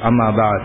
أما بعد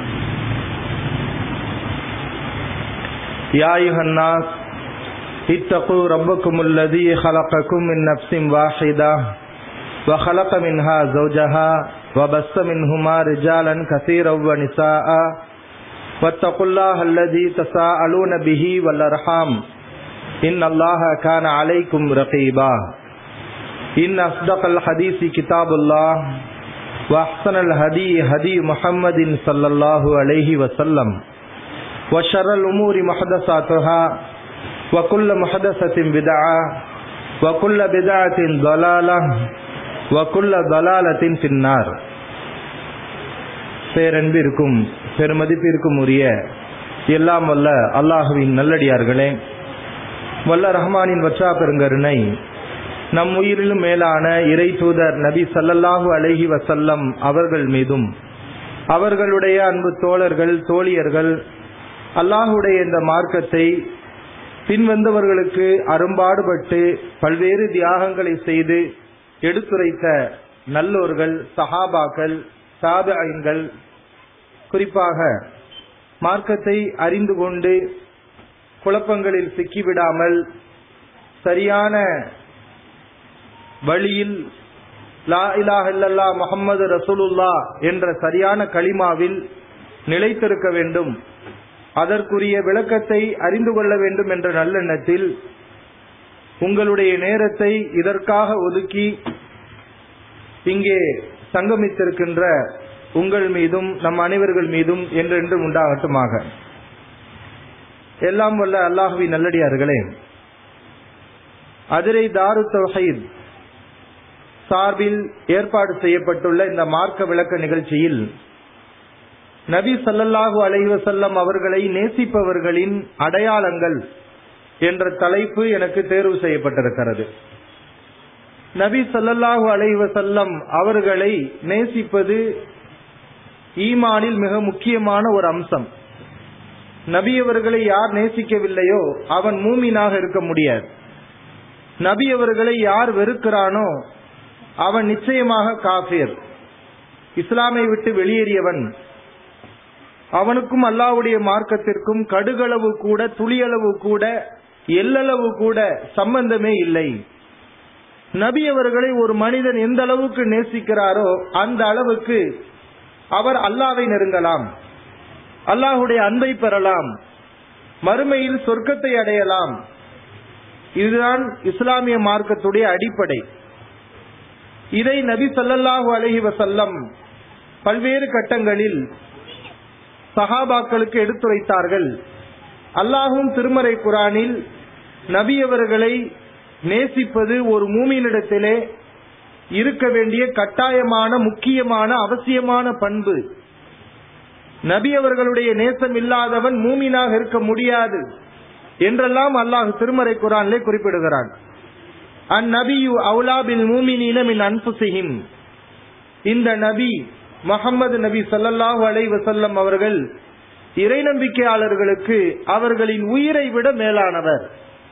يا أيها الناس اتقوا ربكم الذي خلقكم من نفس واحدة وخلق منها زوجها وبث منهما رجالا كثيرا ونساء واتقوا الله الذي تساءلون به والأرحام إن الله كان عليكم رقيبا إن أصدق الحديث كتاب الله وأحسن الهدي هدي محمد صلى الله عليه وسلم وشر الأمور محدثاتها وكل محدثة بدعة وكل بدعة ضلالة وكل ضلالة في النار பேரன்பிற்கும் பெருமதிப்பிற்கும் உரிய எல்லாம் வல்ல அல்லாஹுவின் நல்லடியார்களே வல்ல ரஹ்மானின் வற்றா பெருங்கருணை நம் உயிரிலும் மேலான இறை தூதர் நபி சல்லல்லாஹு அலஹி வசல்லம் அவர்கள் மீதும் அவர்களுடைய அன்பு தோழர்கள் தோழியர்கள் அல்லாஹுடைய இந்த மார்க்கத்தை பின்வந்தவர்களுக்கு அரும்பாடுபட்டு பல்வேறு தியாகங்களை செய்து எடுத்துரைத்த நல்லோர்கள் சஹாபாக்கள் சாபியங்கள் குறிப்பாக மார்க்கத்தை அறிந்து கொண்டு குழப்பங்களில் சிக்கிவிடாமல் சரியான வழியில் லா இலாஹ் இல்லல்லா முகமது ரசூலுல்லா என்ற சரியான களிமாவில் நிலைத்திருக்க வேண்டும் அதற்குரிய விளக்கத்தை அறிந்து கொள்ள வேண்டும் என்ற நல்லெண்ணத்தில் உங்களுடைய நேரத்தை இதற்காக ஒதுக்கி இங்கே சங்கமித்திருக்கின்ற உங்கள் மீதும் நம் அனைவர்கள் மீதும் என்றென்று உண்டாகட்டுமாக எல்லாம் வல்ல அல்லாஹுவி நல்லடியார்களே அதிரை தாரு தொகையில் சார்பில் ஏற்பாடு செய்யப்பட்டுள்ள இந்த மார்க்க விளக்க நிகழ்ச்சியில் நபி சல்லல்லாஹு அலைவசல்லம் அவர்களை நேசிப்பவர்களின் அடையாளங்கள் என்ற தலைப்பு எனக்கு தேர்வு செய்யப்பட்டிருக்கிறது நபி சல்லல்லாஹு அலைவசல்லம் அவர்களை நேசிப்பது ஈமானில் மிக முக்கியமான ஒரு அம்சம் நபி அவர்களை யார் நேசிக்கவில்லையோ அவன் மூமீனாக இருக்க முடியாது நபி அவர்களை யார் வெறுக்கிறானோ அவன் நிச்சயமாக காஃபியர் இஸ்லாமை விட்டு வெளியேறியவன் அவனுக்கும் அல்லாவுடைய மார்க்கத்திற்கும் கடுகளவு கூட துளியளவு கூட எல்லளவு கூட சம்பந்தமே இல்லை நபி அவர்களை ஒரு மனிதன் எந்த அளவுக்கு நேசிக்கிறாரோ அந்த அளவுக்கு அவர் அல்லாவை நெருங்கலாம் அல்லாஹுடைய அன்பை பெறலாம் மறுமையில் சொர்க்கத்தை அடையலாம் இதுதான் இஸ்லாமிய மார்க்கத்துடைய அடிப்படை இதை நபி சல்லல்லாஹு அலஹி வசல்லம் பல்வேறு கட்டங்களில் சஹாபாக்களுக்கு எடுத்துரைத்தார்கள் அல்லாஹும் திருமறை குரானில் நபி அவர்களை நேசிப்பது ஒரு மூமியினிடத்திலே இருக்க வேண்டிய கட்டாயமான முக்கியமான அவசியமான பண்பு நபி அவர்களுடைய நேசம் இல்லாதவன் மூமினாக இருக்க முடியாது என்றெல்லாம் அல்லாஹ் திருமறை குரானிலே குறிப்பிடுகிறான் அந்நபியு அவுலாபில் மூமினீன மின் அன்புசிஹிம் இந்த நபி முகமது நபி சல்லல்லாஹு அலை வசல்லம் அவர்கள் இறை நம்பிக்கையாளர்களுக்கு அவர்களின் உயிரை விட மேலானவர்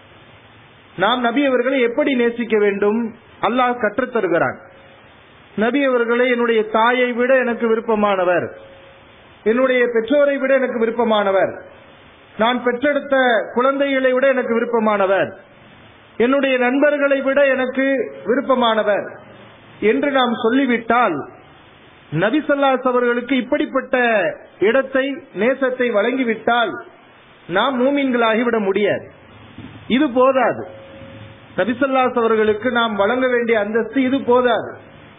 நாம் நபி அவர்களை எப்படி நேசிக்க வேண்டும் அல்லாஹ் கற்றுத்தருகிறான் நபி அவர்களை என்னுடைய தாயை விட எனக்கு விருப்பமானவர் என்னுடைய பெற்றோரை விட எனக்கு விருப்பமானவர் நான் பெற்றெடுத்த குழந்தைகளை விட எனக்கு விருப்பமானவர் என்னுடைய நண்பர்களை விட எனக்கு விருப்பமானவர் என்று நாம் சொல்லிவிட்டால் நபிசல்லாஸ் அவர்களுக்கு இப்படிப்பட்ட இடத்தை நேசத்தை வழங்கிவிட்டால் நாம் மூமின்களாகிவிட முடியாது இது போதாது நபிசல்லாஸ் அவர்களுக்கு நாம் வழங்க வேண்டிய அந்தஸ்து இது போதாது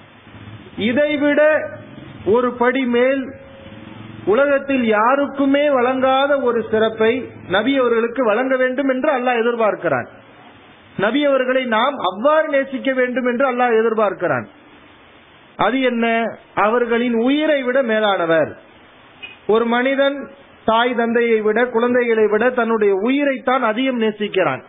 இதைவிட ஒரு படி மேல் உலகத்தில் யாருக்குமே வழங்காத ஒரு சிறப்பை நபி அவர்களுக்கு வழங்க வேண்டும் என்று அல்லாஹ் எதிர்பார்க்கிறான் நபி அவர்களை நாம் அவ்வாறு நேசிக்க வேண்டும் என்று அல்லாஹ் எதிர்பார்க்கிறான் அது என்ன அவர்களின் உயிரை விட மேலானவர் ஒரு மனிதன் தாய் தந்தையை விட குழந்தைகளை விட தன்னுடைய உயிரைத்தான் அதிகம் நேசிக்கிறான்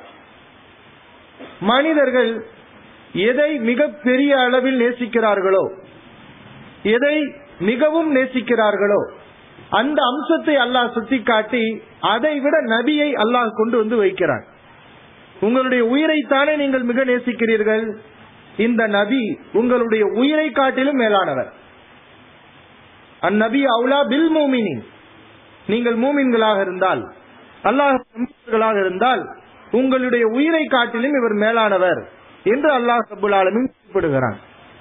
மனிதர்கள் எதை மிக பெரிய அளவில் நேசிக்கிறார்களோ எதை மிகவும் நேசிக்கிறார்களோ அந்த அம்சத்தை அல்லாஹ் சுட்டிக்காட்டி அதை விட நபியை அல்லாஹ் கொண்டு வந்து வைக்கிறான் உங்களுடைய உயிரைத்தானே நீங்கள் மிக நேசிக்கிறீர்கள் இந்த நபி உங்களுடைய உயிரை காட்டிலும் மேலானவர் அந்நபி அவுலா பில் மூமினின் நீங்கள் மூமின்களாக இருந்தால் அல்லாஹ் நம்பியவர்களாக இருந்தால் உங்களுடைய உயிரை காட்டிலும் இவர் மேலானவர் என்று அல்லாஹ் ரபுல் ஆலமின் குறிப்பிடுகிறான்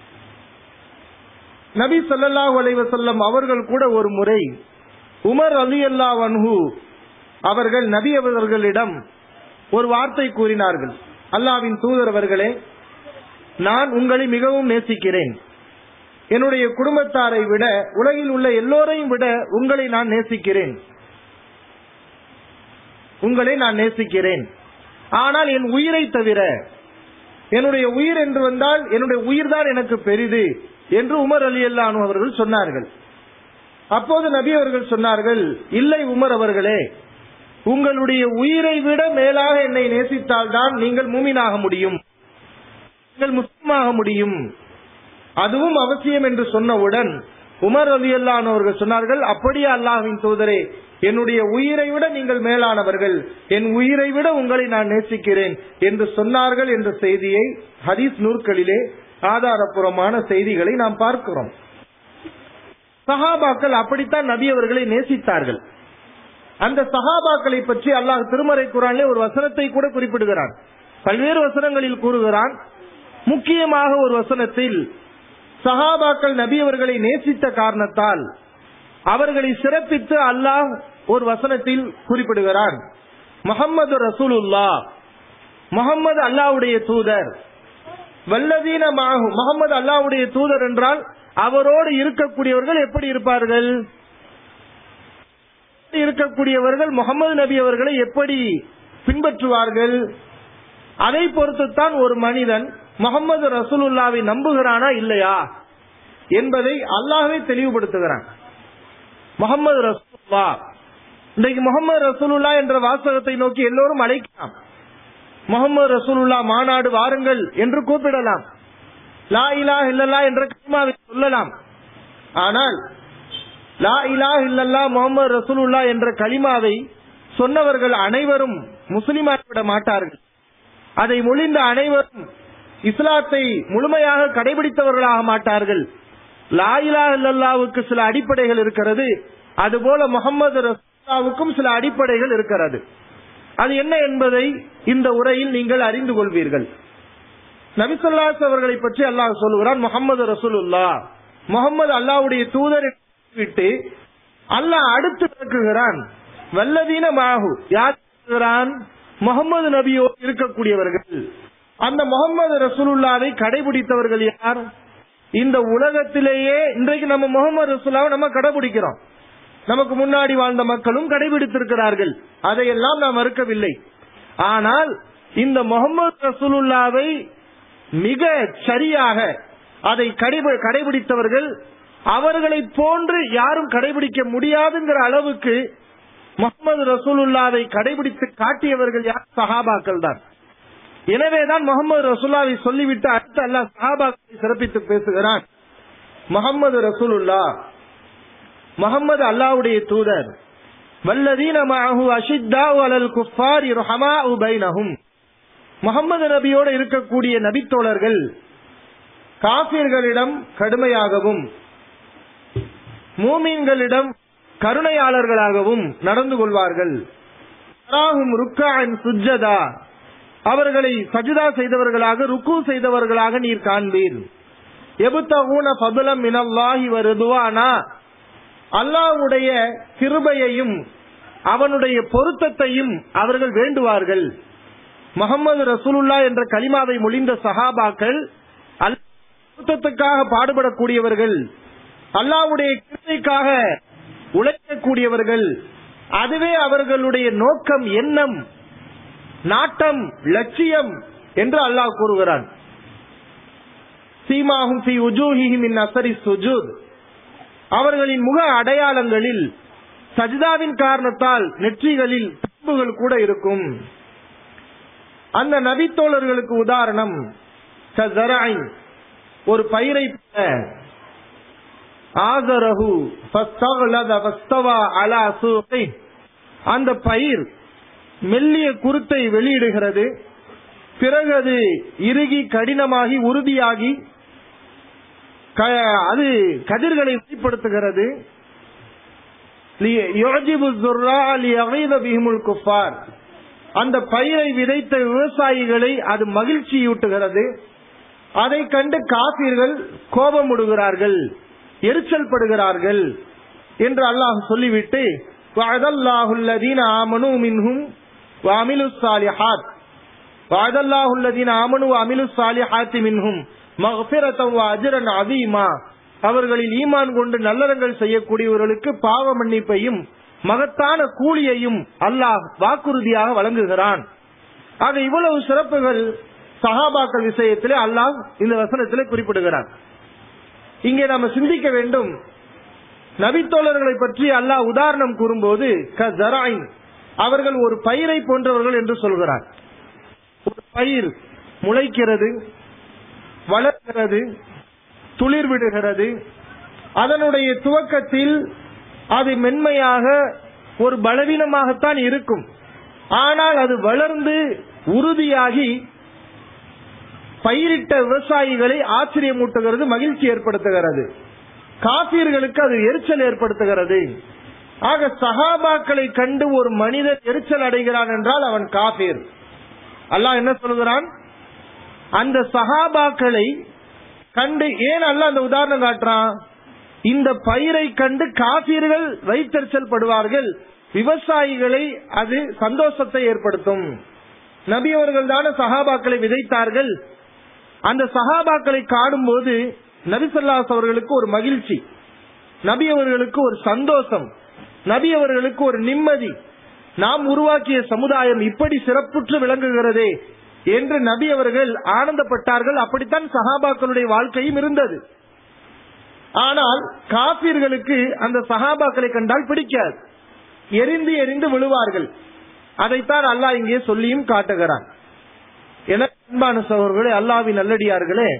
நபி ஸல்லல்லாஹு அலைஹி வஸல்லம் அவர்கள் கூட ஒரு முறை உமர் அலி அல்லா வன்ஹு அவர்கள் நபி அவர்களிடம் ஒரு வார்த்தை கூறினார்கள் அல்லாவின் தூதர் அவர்களே நான் உங்களை மிகவும் நேசிக்கிறேன் என்னுடைய குடும்பத்தாரை விட உலகில் உள்ள எல்லோரையும் விட உங்களை நான் நேசிக்கிறேன் உங்களை நான் நேசிக்கிறேன் ஆனால் என் உயிரை தவிர என்னுடைய உயிர் என்று வந்தால் என்னுடைய உயிர் தான் எனக்கு பெரிது என்று உமர் அலி அல்லானு அவர்கள் சொன்னார்கள் அப்போது நபி அவர்கள் சொன்னார்கள் இல்லை உமர் அவர்களே உங்களுடைய உயிரை விட மேலாக என்னை நேசித்தால் தான் நீங்கள் மூமினாக முடியும் நீங்கள் முஸ்லிமாக முடியும் அதுவும் அவசியம் என்று சொன்னவுடன் உமர் அலி அவர்கள் சொன்னார்கள் அப்படியே அல்லாஹ்வின் தூதரே என்னுடைய உயிரை விட நீங்கள் மேலானவர்கள் என் உயிரை விட உங்களை நான் நேசிக்கிறேன் என்று சொன்னார்கள் என்ற செய்தியை ஹதீஸ் நூற்களிலே ஆதாரபூர்வமான செய்திகளை நாம் பார்க்கிறோம் சஹாபாக்கள் அப்படித்தான் நபி அவர்களை நேசித்தார்கள் அந்த சஹாபாக்களை பற்றி அல்லாஹ் திருமறை குரானிலே ஒரு வசனத்தை கூட குறிப்பிடுகிறான் பல்வேறு வசனங்களில் கூறுகிறான் முக்கியமாக ஒரு வசனத்தில் சஹாபாக்கள் நபி அவர்களை நேசித்த காரணத்தால் அவர்களை சிறப்பித்து அல்லாஹ் ஒரு வசனத்தில் குறிப்பிடுகிறான் முகம்மது ரசூலுல்லா முகம்மது அல்லாவுடைய தூதர் வல்லதீன முகமது அல்லாவுடைய தூதர் என்றால் அவரோடு இருக்கக்கூடியவர்கள் எப்படி இருப்பார்கள் இருக்கக்கூடியவர்கள் முகமது நபி அவர்களை எப்படி பின்பற்றுவார்கள் அதை பொறுத்துத்தான் ஒரு மனிதன் முகமது ரசூலுல்லாவை நம்புகிறானா இல்லையா என்பதை அல்லாஹ்வே தெளிவுபடுத்துகிறான் முகமது ரசூல்லா இன்றைக்கு முகமது ரசூலுல்லா என்ற வாசகத்தை நோக்கி எல்லோரும் அழைக்கலாம் முகமது ரசூலுல்லா மாநாடு வாருங்கள் என்று கூப்பிடலாம் லா இலா இல்லல்லா என்ற கலிமாவை சொல்லலாம் ஆனால் லா இலா இல்லல்லா முகமது ரசூலுல்லா என்ற கலிமாவை சொன்னவர்கள் அனைவரும் முஸ்லிமாகிவிட மாட்டார்கள் அதை மொழிந்த அனைவரும் இஸ்லாத்தை முழுமையாக கடைபிடித்தவர்களாக மாட்டார்கள் லா இலா இல்லல்லாவுக்கு சில அடிப்படைகள் இருக்கிறது அதுபோல முகமது ரசூலுல்லாவுக்கும் சில அடிப்படைகள் இருக்கிறது அது என்ன என்பதை இந்த உரையில் நீங்கள் அறிந்து கொள்வீர்கள் நபிசல்லாஸ் அவர்களை பற்றி அல்லாஹ் சொல்லுகிறான் முகமது ரசூலுல்லா முகமது அல்லாவுடைய தூதர் விட்டு அல்லாஹ் அடுத்து விளக்குகிறான் வல்லதீன மாகு யார் சொல்கிறான் முகமது நபியோடு இருக்கக்கூடியவர்கள் அந்த முகமது ரசூலுல்லாவை கடைபிடித்தவர்கள் யார் இந்த உலகத்திலேயே இன்றைக்கு நம்ம முகமது ரசூல்லாவை நம்ம கடைபிடிக்கிறோம் நமக்கு முன்னாடி வாழ்ந்த மக்களும் கடைபிடித்திருக்கிறார்கள் அதையெல்லாம் நாம் மறுக்கவில்லை ஆனால் இந்த முகமது ரசூலுல்லாவை மிக சரியாக அதை கடைபிடித்தவர்கள் அவர்களை போன்று யாரும் கடைபிடிக்க முடியாதுங்கிற அளவுக்கு முகமது ரசூலுல்லாவை கடைபிடித்து காட்டியவர்கள் யார் சஹாபாக்கள் தான் எனவேதான் முகமது ரசூல்லாவை சொல்லிவிட்டு அடுத்து அல்ல சஹாபாக்களை சிறப்பித்து பேசுகிறான் முகமது ரசூலுல்லா முகமது அல்லாவுடைய தூதர் வல்லதீன மஅஹு அஷித்தாஉ அலல் குஃபாரி ருஹமாஉ பைனஹும் முகமது நபியோடு இருக்கக்கூடிய நபித்தோழர்கள் காபிர்களிடம் கடுமையாகவும் மூமீன்களிடம் கருணையாளர்களாகவும் நடந்து கொள்வார்கள் சுஜதா அவர்களை சஜிதா செய்தவர்களாக ருக்கு செய்தவர்களாக நீர் காண்பீர் எபுத்தகூன பதுலம் மினல்லாஹி வருதுவானா அல்லாவுடைய கிருபையையும் அவனுடைய பொருத்தத்தையும் அவர்கள் வேண்டுவார்கள் முகமது ரசூலுல்லா என்ற கலிமாவை மொழிந்த சஹாபாக்கள் பொருத்தத்துக்காக பாடுபடக்கூடியவர்கள் அல்லாவுடைய கிருபைக்காக உழைக்கக்கூடியவர்கள் அதுவே அவர்களுடைய நோக்கம் எண்ணம் நாட்டம் லட்சியம் என்று அல்லாஹ் கூறுகிறான் சீமாகும் சி உஜூஹிஹிம் இன் அசரி சுஜூத் அவர்களின் முக அடையாளங்களில் சஜிதாவின் காரணத்தால் நெற்றிகளில் தம்புகள் கூட இருக்கும் அந்த நபித்தோழர்களுக்கு உதாரணம் ஒரு பயிரை ஆதரகு அந்த பயிர் மெல்லிய குருத்தை வெளியிடுகிறது பிறகு அது இறுகி கடினமாகி உறுதியாகி க- அது கதிர்களை வெளிப்படுத்துகிறது லி- யுஅஜிபு ஸுர்ரா லியகீத பிஹிமுல் குஃபார். அந்த பயிரை விதைத்த விவசாயிகளை அது மகிழ்ச்சியூட்டுகிறது அதை கண்டு காப்பீர்கள் கோபமுடுகிறார்கள் எரிச்சல் படுகிறார்கள் என்று அல்லாஹ் சொல்லிவிட்டு வஅதல்லாஹுல்லதீன ஆமனு மின்ஹும் வஅமிலுஸ் சாலிஹாத் வஅதல்லாஹுல்லதீன ஆமனு வஅமிலுஸ் சாலிஹாத்தி மின்ஹும் மக்ஃபிரத்தம் வ அஜ்ரன் அதீமா அவர்களில் ஈமான் கொண்டு நல்லறங்கள் செய்யக்கூடியவர்களுக்கு பாவ மன்னிப்பையும் மகத்தான கூலியையும் அல்லாஹ் வாக்குறுதியாக வழங்குகிறான் ஆக இவ்வளவு சிறப்புகள் சஹாபாக்கள் விஷயத்திலே அல்லாஹ் இந்த வசனத்திலே குறிப்பிடுகிறான் இங்கே நாம சிந்திக்க வேண்டும் நபித்தோழர்களை பற்றி அல்லாஹ் உதாரணம் கூறும்போது கஸராயின் அவர்கள் ஒரு பயிரை போன்றவர்கள் என்று சொல்கிறார் ஒரு பயிர் முளைக்கிறது வளர்கிறது துளிர் விடுகிறது அதனுடைய துவக்கத்தில் அது மென்மையாக ஒரு பலவீனமாகத்தான் இருக்கும் ஆனால் அது வளர்ந்து உறுதியாகி பயிரிட்ட விவசாயிகளை ஆச்சரியமூட்டுகிறது மகிழ்ச்சி ஏற்படுத்துகிறது காப்பீர்களுக்கு அது எரிச்சல் ஏற்படுத்துகிறது ஆக சஹாபாக்களை கண்டு ஒரு மனிதன் எரிச்சல் அடைகிறான் என்றால் அவன் காபீர் அல்லாஹ் என்ன சொல்கிறான் அந்த சஹாபாக்களை கண்டு ஏன் அல்ல அந்த உதாரணம் காட்டுறான் இந்த பயிரை கண்டு காபீர்கள் வைத்தறிச்சல் படுவார்கள் விவசாயிகளை அது சந்தோஷத்தை ஏற்படுத்தும் நபி அவர்கள் தானே சஹாபாக்களை விதைத்தார்கள் அந்த சஹாபாக்களை காணும்போது நபிசல்லாஸ் அவர்களுக்கு ஒரு மகிழ்ச்சி நபி அவர்களுக்கு ஒரு சந்தோஷம் நபி அவர்களுக்கு ஒரு நிம்மதி நாம் உருவாக்கிய சமுதாயம் இப்படி சிறப்புற்று விளங்குகிறதே என்று நபி அவர்கள் ஆனந்தப்பட்டார்கள் அப்படித்தான் சஹாபாக்களுடைய வாழ்க்கையும் இருந்தது ஆனால் காப்பீர்களுக்கு அந்த சஹாபாக்களை கண்டால் பிடிக்காது எரிந்து எரிந்து விழுவார்கள் அதைத்தான் அல்லாஹ் இங்கே சொல்லியும் காட்டுகிறான் என அன்பான சகோதரர்களே அல்லாவின் நல்லடியார்களே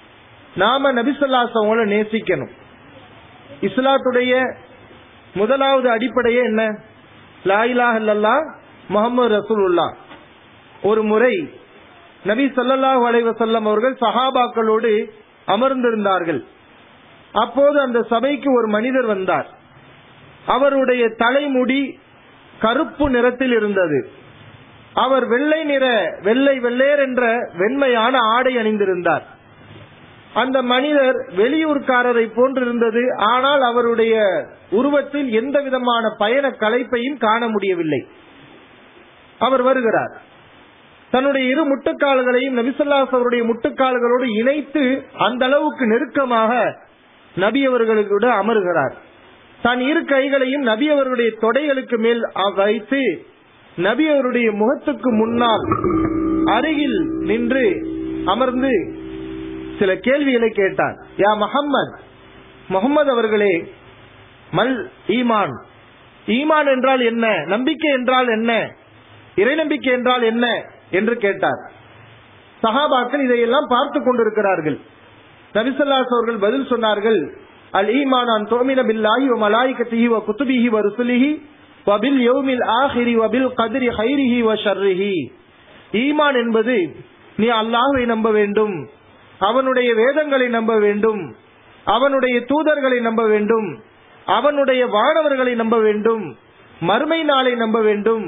நாம நபிசல்லாசவங்களை நேசிக்கணும் இஸ்லாத்துடைய முதலாவது அடிப்படையே என்ன லாயிலா இல்லல்லா முகமது ரசூலுல்லா ஒரு முறை நபி ஸல்லல்லாஹு அலைஹி வஸல்லம் அவர்கள் சஹாபாக்களோடு அமர்ந்திருந்தார்கள் அப்போது அந்த சபைக்கு ஒரு மனிதர் வந்தார் அவருடைய தலைமுடி கருப்பு நிறத்தில் இருந்தது அவர் வெள்ளை நிற வெள்ளை வெள்ளையர் என்ற வெண்மையான ஆடை அணிந்திருந்தார் அந்த மனிதர் வெளியூர்காரரை போன்றிருந்தது ஆனால் அவருடைய உருவத்தில் எந்த விதமான பயண கலைப்பையும் காண முடியவில்லை அவர் வருகிறார் தன்னுடைய இரு முட்டுக்கால்களையும் நபிசல்லாஸ் அவருடைய முட்டுக்கால்களோடு இணைத்து அந்த அளவுக்கு நெருக்கமாக நபி அவர்களுக்கூட அமருகிறார் தன் இரு கைகளையும் நபி அவர்களுடைய தொடைகளுக்கு மேல் அ- வைத்து நபி அவருடைய முகத்துக்கு முன்னால் அருகில் நின்று அமர்ந்து சில கேள்விகளை கேட்டார் யா முஹம்மத் முகமது அவர்களே மல் ஈமான் ஈமான் என்றால் என்ன நம்பிக்கை என்றால் என்ன இறை நம்பிக்கை என்றால் என்ன என்று கேட்டார் சஹாபாக்கள் இதையெல்லாம் பார்த்து கொண்டிருக்கிறார்கள் நபிசல்லாஸ் அவர்கள் பதில் சொன்னார்கள் அல் ஈமான் அன் தோமின பில்லாஹி வ மலாயிகத்திஹி வ குத்துபிஹி வ ருசுலிஹி வ பில் யௌமில் ஆஹிரி வ பில் கத்ரி ஹைரிஹி வ ஷர்ரிஹி ஈமான் என்பது நீ அல்லாஹ்வை நம்ப வேண்டும் அவனுடைய வேதங்களை நம்ப வேண்டும் அவனுடைய தூதர்களை நம்ப வேண்டும் அவனுடைய வானவர்களை நம்ப வேண்டும் மறுமை நாளை நம்ப வேண்டும்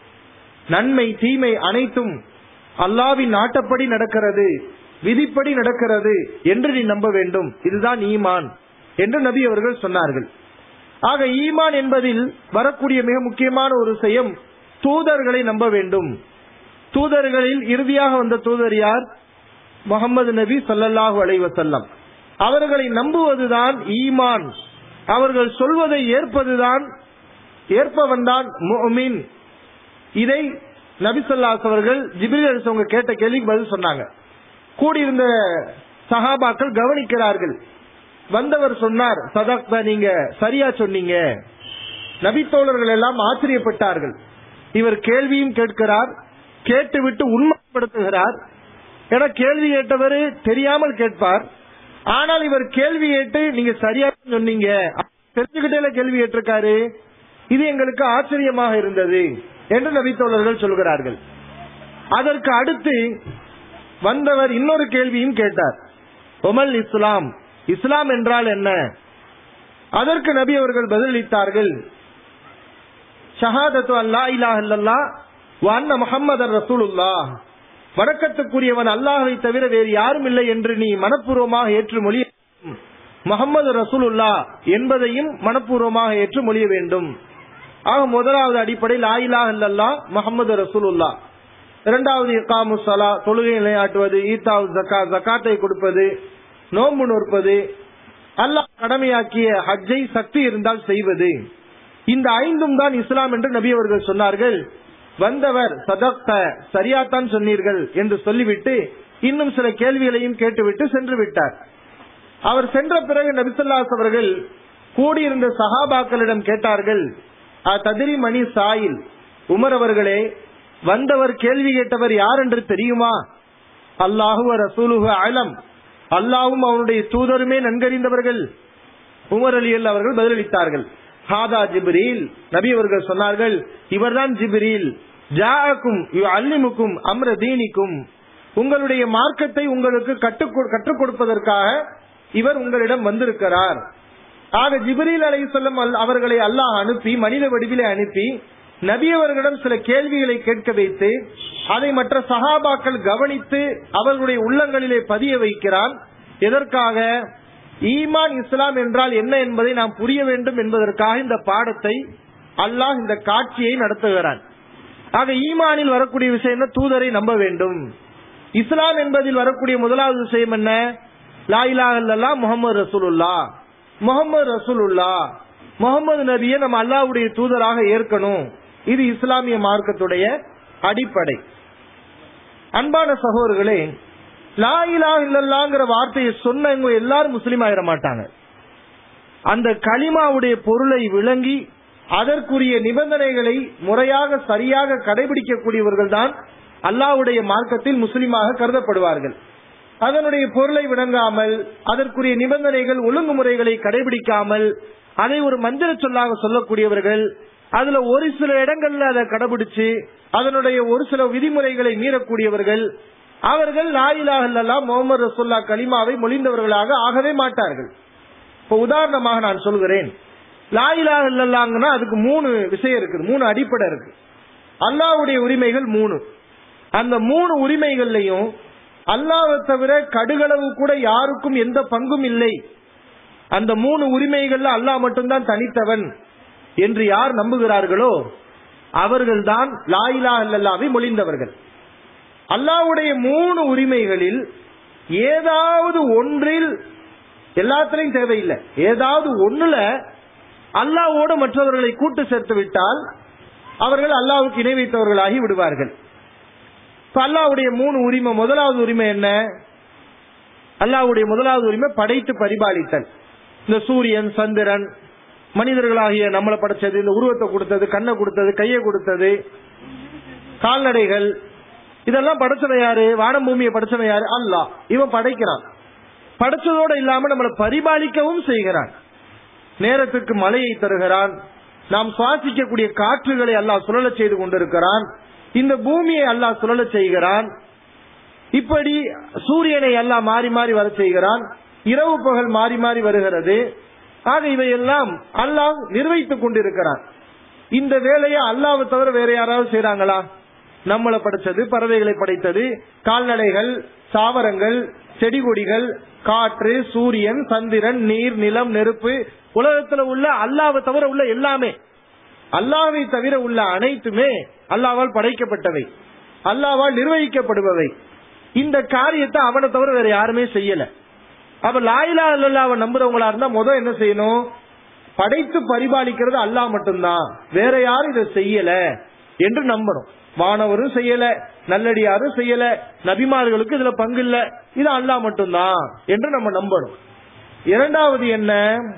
நன்மை தீமை அனைத்தும் அல்லாவின் நாட்டப்படி நடக்கிறது விதிப்படி நடக்கிறது என்று நீ நம்ப வேண்டும் இதுதான் ஈமான் என்று நபி அவர்கள் சொன்னார்கள் ஆக ஈமான் என்பதில் வரக்கூடிய மிக முக்கியமான ஒரு விஷயம் தூதர்களை நம்ப வேண்டும் தூதர்களில் இறுதியாக வந்த தூதர் யார் முகமது நபி ஸல்லல்லாஹு அலைஹி வஸல்லம் அவர்களை நம்புவதுதான் ஈமான் அவர்கள் சொல்வதை ஏற்பதுதான் ஏற்பவன் தான் முஃமின் இதை நபி ஸல்லல்லாஹு அவர்கள் ஜிப்ரீல் அலிஸ்வங்க கேட்ட கேள்விக்கு பதில் சொன்னாங்க கூடியிருந்த சஹாபாக்கள் கவனிக்கிறார்கள் வந்தவர் சொன்னார் சதக்தா நீங்க சரியா சொன்னீங்க நபித்தோழர்கள் எல்லாம் ஆச்சரியப்பட்டார்கள் இவர் கேள்வியும் கேட்கிறார் கேட்டுவிட்டு உண்மைப்படுத்துகிறார் என கேள்வி கேட்டவர் தெரியாமல் கேட்பார் ஆனால் இவர் கேள்வி கேட்டு நீங்க சரியா சொன்னீங்க தெரிஞ்சுக்கிட்டே கேள்வி கேட்டிருக்காரு இது எங்களுக்கு ஆச்சரியமாக இருந்தது என்று நபித்தோழர்கள் சொல்கிறார்கள் அதற்கு அடுத்து வந்தவர் இன்னொரு கேள்வியும் கேட்டார் ஒமல் இஸ்லாம் இஸ்லாம் என்றால் என்ன அதற்கு நபி அவர்கள் பதிலளித்தார்கள் ஷஹாதத்து அல்லா இலாஹ் இல்லல்லா வண்ண முஹம்மதர் ரசூலுல்லா வணக்கத்துக்குரியவன் அல்லாஹை தவிர வேறு யாரும் இல்லை என்று நீ மனப்பூர்வமாக ஏற்று மொழிய முகமது ரசூலுல்லா என்பதையும் மனப்பூர்வமாக ஏற்று மொழிய வேண்டும் ஆக முதலாவது அடிப்படை லாயிலா இல்லல்லா முகமது ரசூலுல்லா இரண்டாவது இக்காமு சலா தொழுகை நிலையாட்டுவது ஈத்தாவு ஜக்கா ஜக்காத்தை கொடுப்பது நோன்பு நோற்பது அல்லாஹ் கடமையாக்கிய ஹஜ்ஜை சக்தி இருந்தால் செய்வது இந்த ஐந்தும் தான் இஸ்லாம் என்று நபி அவர்கள் சொன்னார்கள் வந்தவர் சதக்த சரியாத்தான் சொன்னீர்கள் என்று சொல்லிவிட்டு இன்னும் சில கேள்விகளையும் கேட்டுவிட்டு சென்று விட்டார் அவர் சென்ற பிறகு நபிசல்லாஸ் அவர்கள் கூடியிருந்த சஹாபாக்களிடம் கேட்டார்கள் ததிரி மணி சாயில் உமர் அவர்களே வந்தவர் கேள்வி கேட்டவர் யார் என்று தெரியுமா அல்லாஹு ரசூலுஹு அலம் அல்லாவும் அவனுடைய தூதருமே நன்கறிந்தவர்கள் உமர் அலியல் அவர்கள் பதிலளித்தார்கள் ஹாதா ஜிப்ரீல் நபி அவர்கள் சொன்னார்கள் இவர்தான் ஜிப்ரீல் ஜாக்கும் அல்லிமுக்கும் அம்ர தீனிக்கும் உங்களுடைய மார்க்கத்தை உங்களுக்கு கற்றுக் கொடுப்பதற்காக இவர் உங்களிடம் வந்திருக்கிறார் ஆக ஜிப்ரீல் அலை சொல்லம் அவர்களை அல்லாஹ் அனுப்பி மனித வடிவிலே அனுப்பி நபி அவர்களிடம் சில கேள்விகளை கேட்க வைத்து அதை மற்ற சகாபாக்கள் கவனித்து அவர்களுடைய உள்ளங்களிலே பதிய வைக்கிறான் எதற்காக ஈமான் இஸ்லாம் என்றால் என்ன என்பதை நாம் புரிய வேண்டும் என்பதற்காக இந்த பாடத்தை அல்லாஹ் இந்த காட்சியை நடத்துகிறான் ஆக ஈமானில் வரக்கூடிய விஷயம் என்ன தூதரை நம்ப வேண்டும் இஸ்லாம் என்பதில் வரக்கூடிய முதலாவது விஷயம் என்ன லாயிலா அல்லா முகமது ரசூலுல்லா முகமது ரசூலுல்லா முகமது நபியை நம்ம அல்லாவுடைய தூதராக ஏற்கணும் இது இஸ்லாமிய மார்க்கத்துடைய அடிப்படை அன்பான சகோதரர்களே லாயிலா இல்லல்லாங்கிற வார்த்தையை சொன்னவங்க எல்லாரும் முஸ்லீம் ஆயிட மாட்டாங்க அந்த களிமாவுடைய பொருளை விளங்கி அதற்குரிய நிபந்தனைகளை முறையாக சரியாக கடைபிடிக்கக்கூடியவர்கள் தான் அல்லாவுடைய மார்க்கத்தில் முஸ்லீமாக கருதப்படுவார்கள் அதனுடைய பொருளை விளங்காமல் அதற்குரிய நிபந்தனைகள் ஒழுங்குமுறைகளை கடைபிடிக்காமல் அதை ஒரு மந்திர சொல்லாக சொல்லக்கூடியவர்கள் அதுல ஒரு சில இடங்கள்ல அதை கடைபிடிச்சு அதனுடைய ஒரு சில விதிமுறைகளை மீறக்கூடியவர்கள் அவர்கள் லாயிலாக முகமது ரசுல்லா கலிமாவை மொழிந்தவர்களாக ஆகவே மாட்டார்கள் இப்ப உதாரணமாக நான் சொல்கிறேன் லாயிலாக இல்லல்லாங்கன்னா அதுக்கு மூணு விஷயம் இருக்குது மூணு அடிப்படை இருக்கு அல்லாவுடைய உரிமைகள் மூணு அந்த மூணு உரிமைகள்லையும் அல்லாவை தவிர கடுகளவு கூட யாருக்கும் எந்த பங்கும் இல்லை அந்த மூணு உரிமைகள்ல அல்லாஹ் மட்டும்தான் தனித்தவன் என்று யார் நம்புகிறார்களோ அவர்கள்தான் லாயிலா அல்லல்லாவை மொழிந்தவர்கள் அல்லாவுடைய மூணு உரிமைகளில் ஏதாவது ஒன்றில் எல்லாத்திலையும் தேவையில்லை ஏதாவது ஒண்ணுல அல்லாவோடு மற்றவர்களை கூட்டு சேர்த்து விட்டால் அவர்கள் அல்லாவுக்கு இணை வைத்தவர்களாகி விடுவார்கள் இப்ப அல்லாவுடைய மூணு உரிமை முதலாவது உரிமை என்ன அல்லாவுடைய முதலாவது உரிமை படைத்து பரிபாலித்தல் இந்த சூரியன் சந்திரன் மனிதர்களாகிய நம்மளை படைச்சது இந்த உருவத்தை கொடுத்தது கண்ணை கொடுத்தது கையை கொடுத்தது கால்நடைகள் இதெல்லாம் படைச்சவன் யாரு வானம் பூமியை படைச்சவன் யாரு அல்லா இவன் படைக்கிறான் படைச்சதோட இல்லாம நம்மளை பரிபாலிக்கவும் செய்கிறான் நேரத்துக்கு மழையை தருகிறான் நாம் சுவாசிக்கக்கூடிய காற்றுகளை அல்லாஹ் சுழல செய்து கொண்டிருக்கிறான் இந்த பூமியை அல்லாஹ் சுழல செய்கிறான் இப்படி சூரியனை எல்லாம் மாறி மாறி வர செய்கிறான் இரவு பகல் மாறி மாறி வருகிறது ஆக இவையெல்லாம் அல்லாஹ் நிர்வகித்துக் கொண்டிருக்கிறான் இந்த வேலையை அல்லாவை தவிர வேற யாராவது செய்யறாங்களா நம்மளை படைச்சது பறவைகளை படைத்தது கால்நடைகள் சாவரங்கள் செடி கொடிகள் காற்று சூரியன் சந்திரன் நீர் நிலம் நெருப்பு உலகத்துல உள்ள அல்லாவை தவிர உள்ள எல்லாமே அல்லாவை தவிர உள்ள அனைத்துமே அல்லாவால் படைக்கப்பட்டவை அல்லாவால் நிர்வகிக்கப்படுபவை இந்த காரியத்தை அவனை தவிர வேற யாருமே செய்யல அப்ப லாயிலா அல்லாவை நம்புறவங்களா இருந்தா முதல் என்ன செய்யணும் படைத்து பரிபாலிக்கிறது அல்லாஹ் மட்டும்தான் வேற யாரும் இதை செய்யல என்று நம்பணும் வானவரும் செய்யல நல்லடியாரும் செய்யல நபிமார்களுக்கு இதுல பங்கு இல்ல இது அல்லாஹ் மட்டும்தான் என்று நம்ம நம்பணும் இரண்டாவது என்ன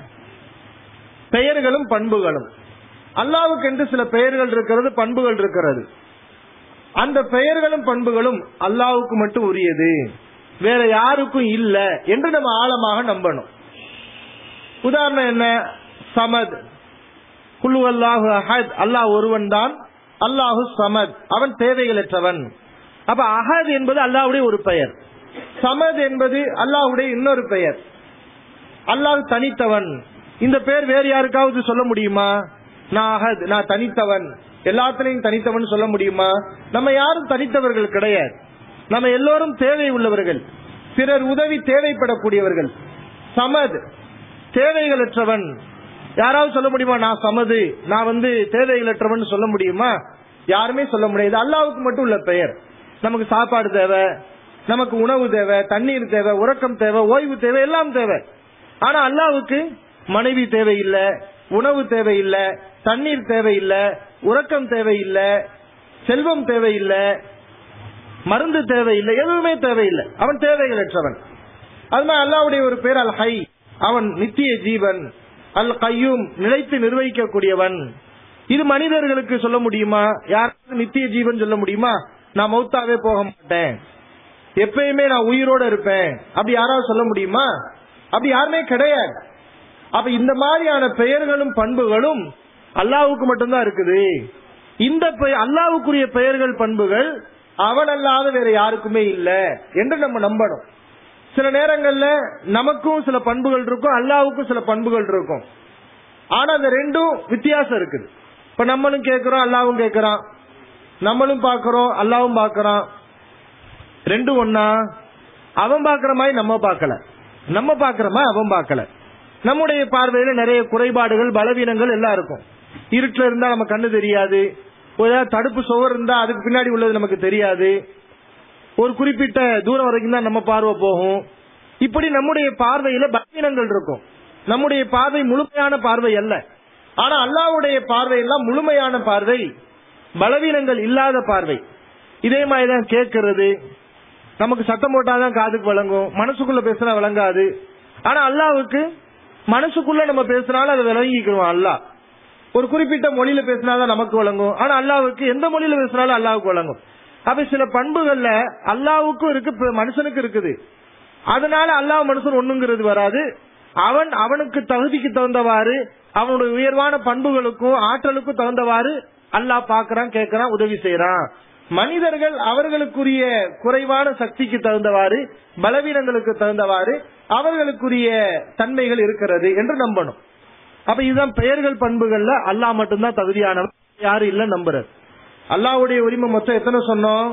பெயர்களும் பண்புகளும் அல்லாவுக்கு என்று சில பெயர்கள் இருக்கிறது பண்புகள் இருக்கிறது அந்த பெயர்களும் பண்புகளும் அல்லாவுக்கு மட்டும் உரியது வேற யாருக்கும் இல்ல என்று நம்ம ஆழமாக நம்பணும் உதாரணம் என்ன சமத் குழு அல்லாஹு அஹத் அல்லாஹ் ஒருவன் தான் அல்லாஹு சமத் அவன் தேவைகளற்றவன் அப்ப அஹத் என்பது அல்லாவுடைய ஒரு பெயர் சமத் என்பது அல்லாஹுடைய இன்னொரு பெயர் அல்லாஹ் தனித்தவன் இந்த பேர் வேறு யாருக்காவது சொல்ல முடியுமா நான் அஹத் நான் தனித்தவன் எல்லாத்துலயும் தனித்தவன் சொல்ல முடியுமா நம்ம யாரும் தனித்தவர்கள் கிடையாது நம்ம எல்லோரும் தேவை உள்ளவர்கள் பிறர் உதவி தேவைப்படக்கூடியவர்கள் சமத் தேவைகளற்றவன் யாராவது சொல்ல முடியுமா நான் சமது நான் வந்து தேவைகளற்றவன் சொல்ல முடியுமா யாருமே சொல்ல முடியாது அல்லாவுக்கு மட்டும் உள்ள பெயர் நமக்கு சாப்பாடு தேவை நமக்கு உணவு தேவை தண்ணீர் தேவை உறக்கம் தேவை ஓய்வு தேவை எல்லாம் தேவை ஆனா அல்லாவுக்கு மனைவி தேவையில்லை உணவு தேவையில்லை தண்ணீர் தேவையில்லை உறக்கம் தேவையில்லை செல்வம் தேவையில்லை மருந்து தேவையில்லை எதுவுமே தேவையில்லை அவன் தேவைகளற்றவன் அதுமாதிரி அல்லாவுடைய ஒரு பேர் அல் ஹை அவன் நித்திய ஜீவன் அல் கையும் நிலைத்து நிர்வகிக்கக்கூடியவன் இது மனிதர்களுக்கு சொல்ல முடியுமா யாராவது நித்திய ஜீவன் சொல்ல முடியுமா நான் மௌத்தாவே போக மாட்டேன் எப்பயுமே நான் உயிரோட இருப்பேன் அப்படி யாராவது சொல்ல முடியுமா அப்படி யாருமே கிடையாது அப்ப இந்த மாதிரியான பெயர்களும் பண்புகளும் அல்லாவுக்கு மட்டும்தான் இருக்குது இந்த அல்லாவுக்குரிய பெயர்கள் பண்புகள் அவன் அல்லாத வேற யாருக்குமே இல்ல என்று நம்ம நம்பணும் சில நேரங்கள்ல நமக்கும் சில பண்புகள் இருக்கும் அல்லாவுக்கும் சில பண்புகள் இருக்கும் ஆனா அந்த ரெண்டும் வித்தியாசம் இருக்குது இப்ப நம்மளும் கேட்கிறோம் அல்லாவும் கேட்கறான் நம்மளும் பாக்குறோம் அல்லாவும் பாக்குறான் ரெண்டும் ஒன்னா அவன் பாக்குற மாதிரி நம்ம பார்க்கல நம்ம பாக்குறமா அவன் பார்க்கல நம்முடைய பார்வையில நிறைய குறைபாடுகள் பலவீனங்கள் எல்லாம் இருக்கும் இருட்டுல இருந்தா நம்ம கண்ணு தெரியாது ஏதாவது தடுப்பு சுவர் இருந்தா அதுக்கு பின்னாடி உள்ளது நமக்கு தெரியாது ஒரு குறிப்பிட்ட தூரம் வரைக்கும் தான் நம்ம பார்வை போகும் இப்படி நம்முடைய பார்வையில பலவீனங்கள் இருக்கும் நம்முடைய பார்வை முழுமையான பார்வை அல்ல ஆனா அல்லாவுடைய பார்வை எல்லாம் முழுமையான பார்வை பலவீனங்கள் இல்லாத பார்வை இதே மாதிரிதான் கேட்கறது நமக்கு சத்தம் போட்டாதான் காதுக்கு வழங்கும் மனசுக்குள்ள பேசினா விளங்காது ஆனா அல்லாவுக்கு மனசுக்குள்ள நம்ம பேசினாலும் அதை விளங்கிக்கிறோம் அல்லா ஒரு குறிப்பிட்ட மொழியில பேசினாதான் நமக்கு வழங்கும் ஆனா அல்லாவுக்கு எந்த மொழியில பேசினாலும் அல்லாவுக்கு வழங்கும் அப்ப சில பண்புகள்ல அல்லாவுக்கும் இருக்கு மனுஷனுக்கு இருக்குது அதனால அல்லாஹ் மனுஷன் ஒண்ணுங்கிறது வராது அவன் அவனுக்கு தகுதிக்கு தகுந்தவாறு அவனுடைய உயர்வான பண்புகளுக்கும் ஆற்றலுக்கும் தகுந்தவாறு அல்லாஹ் பாக்குறான் கேட்கறான் உதவி செய்யறான் மனிதர்கள் அவர்களுக்குரிய குறைவான சக்திக்கு தகுந்தவாறு பலவீனங்களுக்கு தகுந்தவாறு அவர்களுக்குரிய தன்மைகள் இருக்கிறது என்று நம்பணும் அப்ப இதுதான் பெயர்கள் பண்புகள்ல அல்லாஹ் மட்டும்தான் தகுதியானவன் யாரும் இல்ல நம்புறது அல்லாவுடைய உரிமை மொத்தம் எத்தனை சொன்னோம்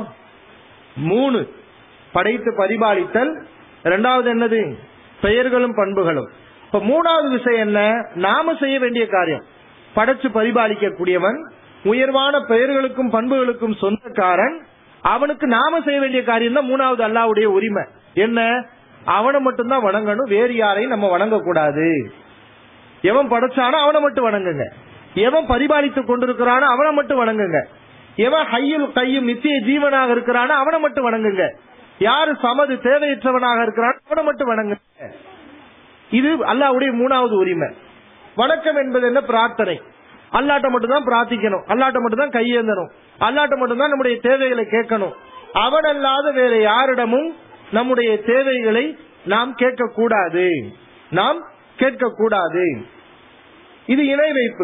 மூணு படைத்து பரிபாலித்தல் இரண்டாவது என்னது பெயர்களும் பண்புகளும் இப்ப மூணாவது விஷயம் என்ன நாம செய்ய வேண்டிய காரியம் படைச்சு பரிபாலிக்க கூடியவன் உயர்வான பெயர்களுக்கும் பண்புகளுக்கும் சொந்தக்காரன் அவனுக்கு நாம செய்ய வேண்டிய காரியம் தான் மூணாவது அல்லாவுடைய உரிமை என்ன அவனை மட்டும்தான் வணங்கணும் வேறு யாரையும் நம்ம வணங்க கூடாது எவன் படைச்சானோ அவனை மட்டும் வணங்குங்க எவன் பரிபாலித்துக் கொண்டிருக்கிறானோ அவனை மட்டும் வணங்குங்க எவன் ஹையில் கையும் நித்திய ஜீவனாக இருக்கிறானோ அவனை மட்டும் வணங்குங்க யாரு சமது தேவையற்றவனாக இருக்கிறானோ அவனை மட்டும் வணங்குங்க இது அல்லாவுடைய மூணாவது உரிமை வணக்கம் என்பது என்ன பிரார்த்தனை அல்லாட்ட மட்டும் தான் பிரார்த்திக்கணும் அல்லாட்ட மட்டும் தான் கையேந்தணும் அல்லாட்ட மட்டும் தான் நம்முடைய தேவைகளை கேட்கணும் அவன் அல்லாத வேற யாரிடமும் நம்முடைய தேவைகளை நாம் கேட்க கூடாது நாம் கேட்க கூடாது இது இணை வைப்பு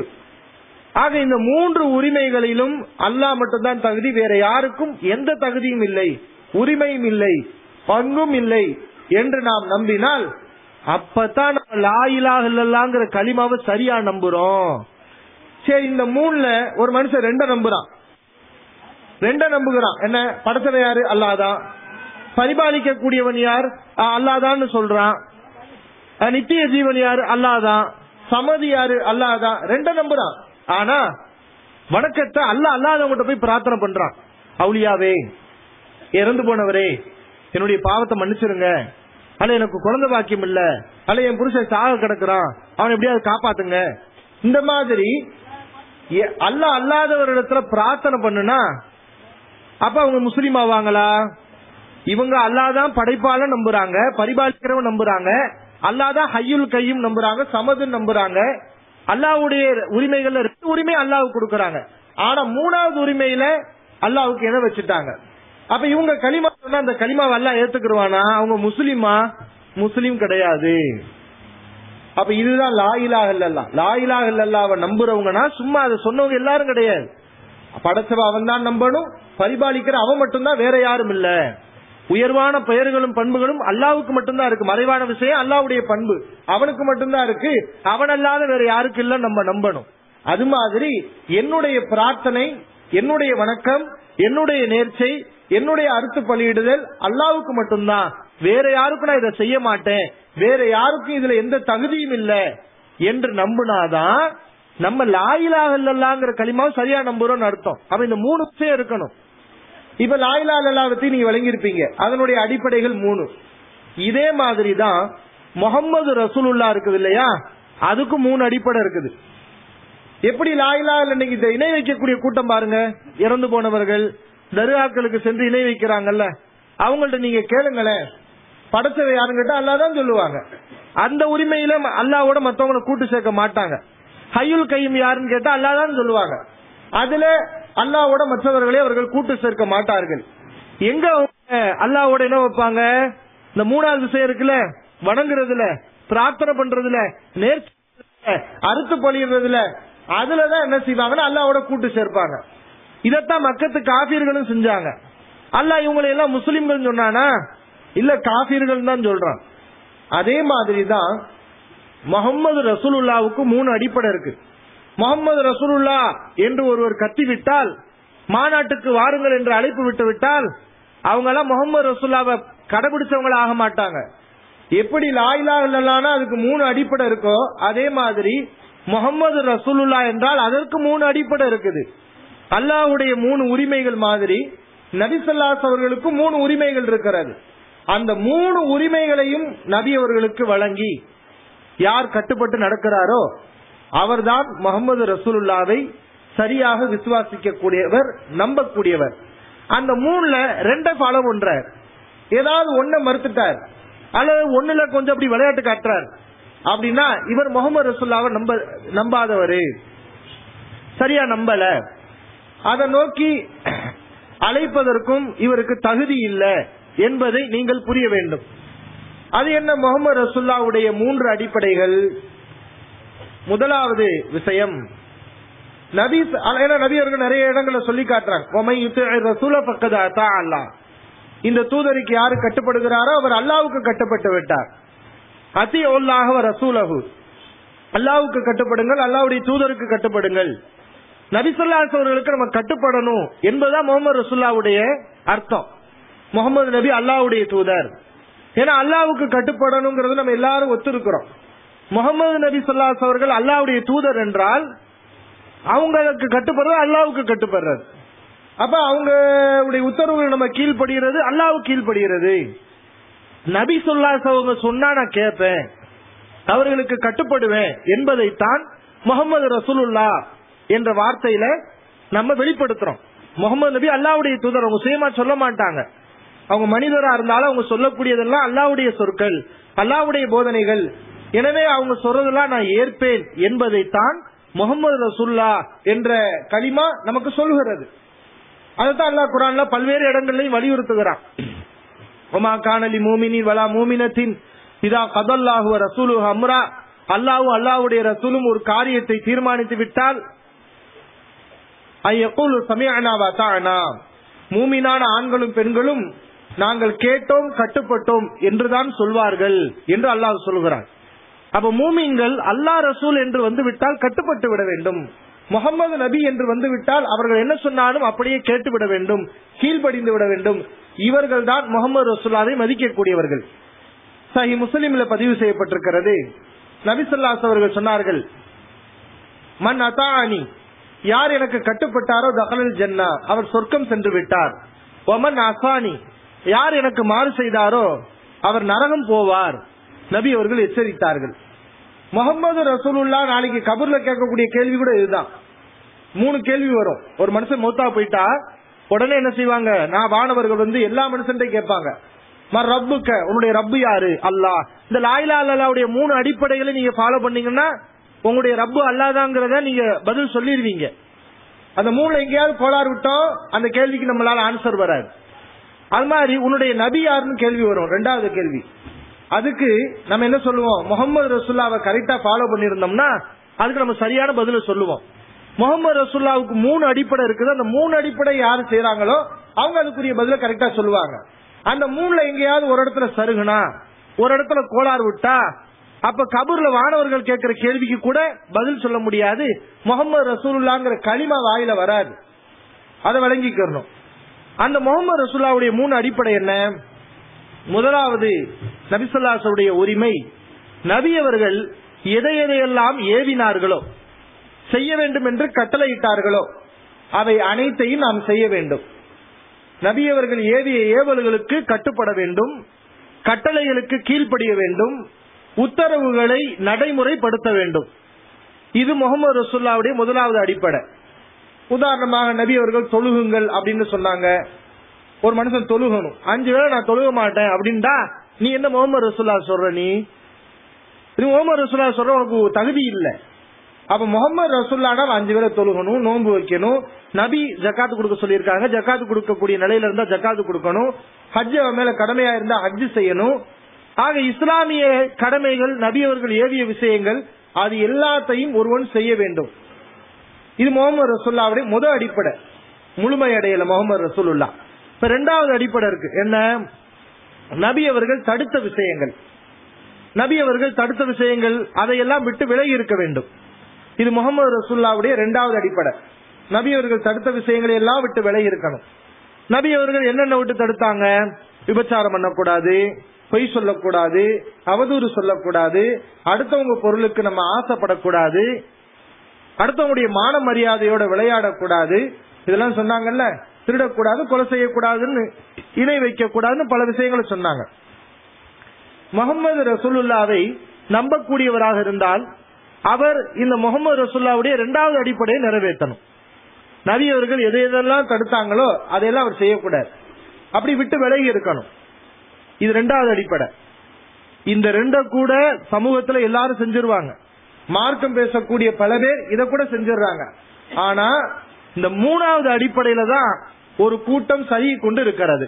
ஆக இந்த மூன்று உரிமைகளிலும் அல்லாஹ் மட்டும்தான் தகுதி வேற யாருக்கும் எந்த தகுதியும் இல்லை உரிமையும் இல்லை பங்கும் இல்லை என்று நாம் நம்பினால் அப்பதான் நம்ம லாயிலாக இல்லல்லாங்கிற களிமாவை சரியா நம்புறோம் சரி இந்த மூணுல ஒரு மனுஷன் ரெண்ட நம்புறான் ரெண்ட நம்புகிறான் என்ன படத்துல யாரு அல்லாதான் பரிபாலிக்க கூடியவன் யார் அல்லாதான்னு சொல்றான் நித்திய ஜீவன் யாரு அல்லாதான் சமதி யாரு அல்லாதான் ரெண்ட நம்புறான் ஆனா வணக்கத்தை அல்ல அல்லாதவங்கிட்ட போய் பிரார்த்தனை பண்றான் அவுளியாவே இறந்து போனவரே என்னுடைய பாவத்தை மன்னிச்சிருங்க அல்ல எனக்கு குழந்தை பாக்கியம் இல்ல அல்ல என் புருஷன் சாக கிடக்குறான் அவன் எப்படியாவது காப்பாத்துங்க இந்த மாதிரி அல்ல அல்லாதவரிடத்துல பிரார்த்தனை பண்ணுனா அப்ப அவங்க முஸ்லீம் ஆவாங்களா இவங்க அல்லாதான் படைப்பால நம்புறாங்க பரிபாலிக்கிறவன் நம்புறாங்க அல்லாதான் ஹையுல் கையும் நம்புறாங்க சமதுன்னு நம்புறாங்க அல்லாவுடைய உரிமைகள்ல ரெண்டு உரிமை அல்லாவுக்கு கொடுக்கறாங்க ஆனா மூணாவது உரிமையில அல்லாவுக்கு எதை வச்சுட்டாங்க அப்ப இவங்க களிமா சொன்னா அந்த களிமாவை எல்லாம் ஏத்துக்குருவானா அவங்க முஸ்லீமா முஸ்லீம் கிடையாது அப்ப இதுதான் லாயிலாக இல்லல்லா லாயிலாக இல்லல்லாவ நம்புறவங்கன்னா சும்மா அதை சொன்னவங்க எல்லாரும் கிடையாது படைச்சவ அவன் தான் நம்பணும் பரிபாலிக்கிற அவன் மட்டும்தான் வேற யாரும் இல்ல உயர்வான பெயர்களும் பண்புகளும் அல்லாவுக்கு மட்டும்தான் இருக்கு மறைவான விஷயம் அல்லாவுடைய பண்பு அவனுக்கு மட்டும்தான் இருக்கு அவன் அல்லாத வேற யாருக்கு இல்ல நம்ம நம்பணும் அது மாதிரி என்னுடைய பிரார்த்தனை என்னுடைய வணக்கம் என்னுடைய நேர்ச்சை என்னுடைய அறுத்து பலியிடுதல் அல்லாவுக்கு மட்டும்தான் வேற யாருக்கும் நான் இதை செய்ய மாட்டேன் வேற யாருக்கும் இதுல எந்த தகுதியும் இல்ல என்று நம்புனாதான் நம்ம லாயிலாக இல்லல்லாங்கிற களிமாவை சரியா நம்புறோம்னு அர்த்தம் அப்ப இந்த மூணு விஷயம் இருக்கணும் இப்ப லாயிலா அல்லாவத்தை நீங்க வழங்கியிருப்பீங்க அதனுடைய அடிப்படைகள் மூணு இதே மாதிரி தான் முகமது ரசூலுல்லா இருக்குது இல்லையா அதுக்கு மூணு அடிப்படை இருக்குது எப்படி லாயிலா இன்னைக்கு இந்த இணை வைக்கக்கூடிய கூட்டம் பாருங்க இறந்து போனவர்கள் தர்காக்களுக்கு சென்று இணை வைக்கிறாங்கல்ல அவங்கள்ட்ட நீங்க கேளுங்களேன் படைச்சவை யாருன்னு கேட்டா அல்லாதான் சொல்லுவாங்க அந்த உரிமையில அல்லாவோட மத்தவங்களை கூட்டு சேர்க்க மாட்டாங்க ஹையுல் கையும் யாருன்னு கேட்டா அல்லாதான் சொல்லுவாங்க அதுல அல்லாவோட மற்றவர்களை அவர்கள் கூட்டு சேர்க்க மாட்டார்கள் எங்க அவங்க அல்லாவோட என்ன வைப்பாங்க இந்த மூணாவது விஷயம் இருக்குல்ல வணங்குறதுல பிரார்த்தனை பண்றதுல நேர்ச்சி அறுத்து பழியறதுல அதுலதான் என்ன செய்வாங்கன்னா அல்லாவோட கூட்டு சேர்ப்பாங்க இதத்தான் மக்கத்து காபீர்களும் செஞ்சாங்க அல்லாஹ் இவங்களை எல்லாம் முஸ்லிம்கள் சொன்னானா இல்ல காபீர்கள் தான் சொல்றான் அதே மாதிரி தான் முகமது ரசூலுல்லாவுக்கு மூணு அடிப்படை இருக்கு முகமது ரசூலுல்லா என்று ஒருவர் கத்திவிட்டால் மாநாட்டுக்கு வாருங்கள் என்று அழைப்பு விட்டு விட்டால் அவங்க எல்லாம் முகமது ரசூல்லாவை கடைபிடிச்சவங்கள ஆக மாட்டாங்க எப்படி லாயிலா இல்லலானா அதுக்கு மூணு அடிப்படை இருக்கோ அதே மாதிரி முகமது ரசூலுல்லா என்றால் அதற்கு மூணு அடிப்படை இருக்குது அல்லாஹ்வுடைய மூணு உரிமைகள் மாதிரி நபிசல்லாஸ் அவர்களுக்கு மூணு உரிமைகள் இருக்கிறது அந்த மூணு உரிமைகளையும் நபி அவர்களுக்கு வழங்கி யார் கட்டுப்பட்டு நடக்கிறாரோ அவர்தான் முகமது ரசூலுல்லாவை சரியாக விசுவாசிக்கக்கூடியவர் நம்பக்கூடியவர் அந்த மூணுல ரெண்ட ஃபாலோ பண்றார் ஏதாவது ஒன்ன மறுத்துட்டார் அல்லது ஒண்ணுல கொஞ்சம் அப்படி விளையாட்டு காட்டுறார் அப்படின்னா இவர் முகமது ரசூல்லாவை நம்ப நம்பாதவரு சரியா நம்பல அதை நோக்கி அழைப்பதற்கும் இவருக்கு தகுதி இல்லை என்பதை நீங்கள் புரிய வேண்டும் அது என்ன முகமது ரசுல்லாவுடைய மூன்று அடிப்படைகள் முதலாவது விஷயம் நபி ஏன்னா நபி அவர்கள் நிறைய இடங்களை சொல்லி காட்டுறாங்க ரசூல பக்கத அத்தா அல்லா இந்த தூதருக்கு யாரு கட்டுப்படுகிறாரோ அவர் அல்லாவுக்கு கட்டுப்பட்டு விட்டார் அதி ஒல்லாக ரசூலகு அல்லாவுக்கு கட்டுப்படுங்கள் அல்லாவுடைய தூதருக்கு கட்டுப்படுங்கள் நபிசல்லாஸ் அவர்களுக்கு நம்ம கட்டுப்படணும் என்பதுதான் முகமது ரசுல்லாவுடைய அர்த்தம் முகமது நபி அல்லாவுடைய தூதர் ஏன்னா அல்லாவுக்கு கட்டுப்படணுங்கிறது நம்ம எல்லாரும் ஒத்துருக்கிறோம் முகமது நபி சொல்லாஸ் அவர்கள் அல்லாவுடைய தூதர் என்றால் அவங்களுக்கு கட்டுப்படுறது அல்லாவுக்கு கட்டுப்படுறது அப்ப அவங்களுடைய உத்தரவுகள் நம்ம கீழ்படுகிறது அல்லாவுக்கு கீழ்படுகிறது நபி சொல்லாஸ் அவங்க சொன்னா நான் கேட்பேன் அவர்களுக்கு கட்டுப்படுவேன் என்பதைத்தான் முகமது ரசூலுல்லா என்ற வார்த்தையில நம்ம வெளிப்படுத்துறோம் முகமது நபி அல்லாவுடைய தூதர் அவங்க சுயமா சொல்ல மாட்டாங்க அவங்க மனிதரா இருந்தாலும் அவங்க சொல்லக்கூடியதெல்லாம் அல்லாவுடைய சொற்கள் அல்லாவுடைய போதனைகள் எனவே அவங்க சொல்றதெல்லாம் நான் ஏற்பேன் என்பதைத்தான் முகமது ரசுல்லா என்ற களிமா நமக்கு சொல்கிறது அதுதான் அல்லாஹ் குரான்ல பல்வேறு இடங்களையும் வலியுறுத்துகிறான் ஒமா காணலி மூமினி வலா மூமினத்தின் இதா கதல்லாஹு ரசூலு அம்ரா அல்லாஹு அல்லாவுடைய ரசூலும் ஒரு காரியத்தை தீர்மானித்து விட்டால் ஐயக்கூல் சமயனாவா தானா மூமினான ஆண்களும் பெண்களும் நாங்கள் கேட்டோம் கட்டுப்பட்டோம் என்றுதான் சொல்வார்கள் என்று அல்லாஹ் சொல்கிறார் அப்ப மூமின்கள் அல்லா ரசூல் என்று வந்து விட்டால் கட்டுப்பட்டு விட வேண்டும் முகமது நபி என்று வந்து விட்டால் அவர்கள் என்ன சொன்னாலும் அப்படியே கேட்டு விட வேண்டும் கீழ்ப்படிந்து விட வேண்டும் இவர்கள் தான் முகமது ரசூலாவை மதிக்கக்கூடியவர்கள் சஹி முஸ்லிம்ல பதிவு செய்யப்பட்டிருக்கிறது நபிசல்லாஸ் அவர்கள் சொன்னார்கள் மன் அதானி யார் எனக்கு கட்டுப்பட்டாரோ தகலல் ஜன்னா அவர் சொர்க்கம் சென்று விட்டார் ஒமன் அசானி யார் எனக்கு மாறு செய்தாரோ அவர் நரகம் போவார் நபி அவர்கள் எச்சரித்தார்கள் முகமது ரசூலுல்லா நாளைக்கு கபூர்ல கேட்கக்கூடிய கேள்வி கூட இதுதான் மூணு கேள்வி வரும் ஒரு மனுஷன் மௌத்தா போயிட்டா உடனே என்ன செய்வாங்க நான் வானவர்கள் வந்து எல்லா மனுஷன்ட்டே கேட்பாங்க மர் ரப்புக்க உன்னுடைய ரப்பு யாரு அல்லாஹ் இந்த லாயிலா அல்லாவுடைய மூணு அடிப்படைகளை நீங்க ஃபாலோ பண்ணீங்கன்னா உங்களுடைய ரப்பு அல்லாதாங்கிறத நீங்க பதில் சொல்லிடுவீங்க அந்த மூணுல எங்கேயாவது கோளாறு விட்டோம் அந்த கேள்விக்கு நம்மளால ஆன்சர் வராது அது மாதிரி உன்னுடைய நபி யாருன்னு கேள்வி வரும் ரெண்டாவது கேள்வி அதுக்கு நம்ம என்ன சொல்லுவோம் முகமது ரசுல்லாவை கரெக்டா ஃபாலோ பண்ணிருந்தோம்னா அதுக்கு நம்ம சரியான பதில சொல்லுவோம் முகமது ரசுல்லாவுக்கு மூணு அடிப்படை இருக்குது அந்த மூணு அடிப்படை யாரு செய்யறாங்களோ அவங்க அதுக்குரிய பதில கரெக்டா சொல்லுவாங்க அந்த மூணுல எங்கேயாவது ஒரு இடத்துல சருகுனா ஒரு இடத்துல கோளாறு விட்டா அப்ப கபூர்ல வானவர்கள் கேட்கிற கேள்விக்கு கூட பதில் சொல்ல முடியாது முகமது ரசூலுல்லாங்கிற களிமா வாயில வராது அதை விளங்கிக்கிறணும் அந்த முகமது ரசூல்லாவுடைய மூணு அடிப்படை என்ன முதலாவது நபிசல்லாசுடைய உரிமை நபி அவர்கள் எதை எதையெல்லாம் ஏவினார்களோ செய்ய வேண்டும் என்று கட்டளையிட்டார்களோ அவை அனைத்தையும் நாம் செய்ய வேண்டும் நபி அவர்கள் ஏவிய ஏவல்களுக்கு கட்டுப்பட வேண்டும் கட்டளைகளுக்கு கீழ்ப்படிய வேண்டும் உத்தரவுகளை நடைமுறைப்படுத்த வேண்டும் இது முகமது ரசூல்லாவுடைய முதலாவது அடிப்படை உதாரணமாக நபி அவர்கள் தொழுகுங்கள் அப்படின்னு சொன்னாங்க ஒரு மனுஷன் தொழுகணும் அஞ்சு வேளை நான் தொழுக மாட்டேன் அப்படின்டா நீ என்ன முகமது ரசூல்லா சொல்ற நீ நீ முகமது ரசூல்லா சொல்ற உனக்கு தகுதி இல்ல அப்ப முகமது ரசூல்லானா அஞ்சு வேளை தொழுகணும் நோன்பு வைக்கணும் நபி ஜக்காத்து கொடுக்க சொல்லியிருக்காங்க ஜக்காத்து கொடுக்கக்கூடிய நிலையில இருந்தா ஜக்காத்து கொடுக்கணும் ஹஜ் அவன் மேல கடமையா இருந்தா ஹஜ் செய்யணும் ஆக இஸ்லாமிய கடமைகள் நபி அவர்கள் ஏவிய விஷயங்கள் அது எல்லாத்தையும் ஒருவன் செய்ய வேண்டும் இது முகமது ரசூல்லாவுடைய முதல் அடிப்படை முழுமை அடையல முகமது ரசூலுல்லா இப்ப ரெண்டாவது அடிப்படை இருக்கு என்ன நபி அவர்கள் தடுத்த விஷயங்கள் நபி அவர்கள் தடுத்த விஷயங்கள் அதையெல்லாம் விட்டு விலகி இருக்க வேண்டும் இது முகமது ரசூல்லாவுடைய இரண்டாவது அடிப்படை நபி அவர்கள் தடுத்த விஷயங்களை எல்லாம் விட்டு விலகி இருக்கணும் நபி அவர்கள் என்னென்ன விட்டு தடுத்தாங்க விபச்சாரம் பண்ணக்கூடாது பொய் சொல்லக்கூடாது அவதூறு சொல்லக்கூடாது அடுத்தவங்க பொருளுக்கு நம்ம ஆசைப்படக்கூடாது அடுத்தவங்களுடைய மான மரியாதையோட விளையாடக்கூடாது இதெல்லாம் சொன்னாங்கல்ல திருடக்கூடாது கொலை செய்யக்கூடாதுன்னு இணை வைக்க கூடாதுன்னு பல விஷயங்களை சொன்னாங்க முகமது ரசூலுல்லாவை நம்பக்கூடியவராக இருந்தால் அவர் இந்த முகமது ரசூல்லாவுடைய இரண்டாவது அடிப்படையை நிறைவேற்றணும் நபி அவர்கள் எதை எதெல்லாம் தடுத்தாங்களோ அதையெல்லாம் அவர் செய்யக்கூடாது அப்படி விட்டு விலகி இருக்கணும் இது ரெண்டாவது அடிப்படை இந்த ரெண்ட கூட சமூகத்துல எல்லாரும் செஞ்சிருவாங்க மார்க்கம் பேசக்கூடிய பல பேர் இதை கூட செஞ்சிடுறாங்க ஆனா இந்த மூணாவது அடிப்படையில தான் ஒரு கூட்டம் சரி கொண்டு இருக்கிறது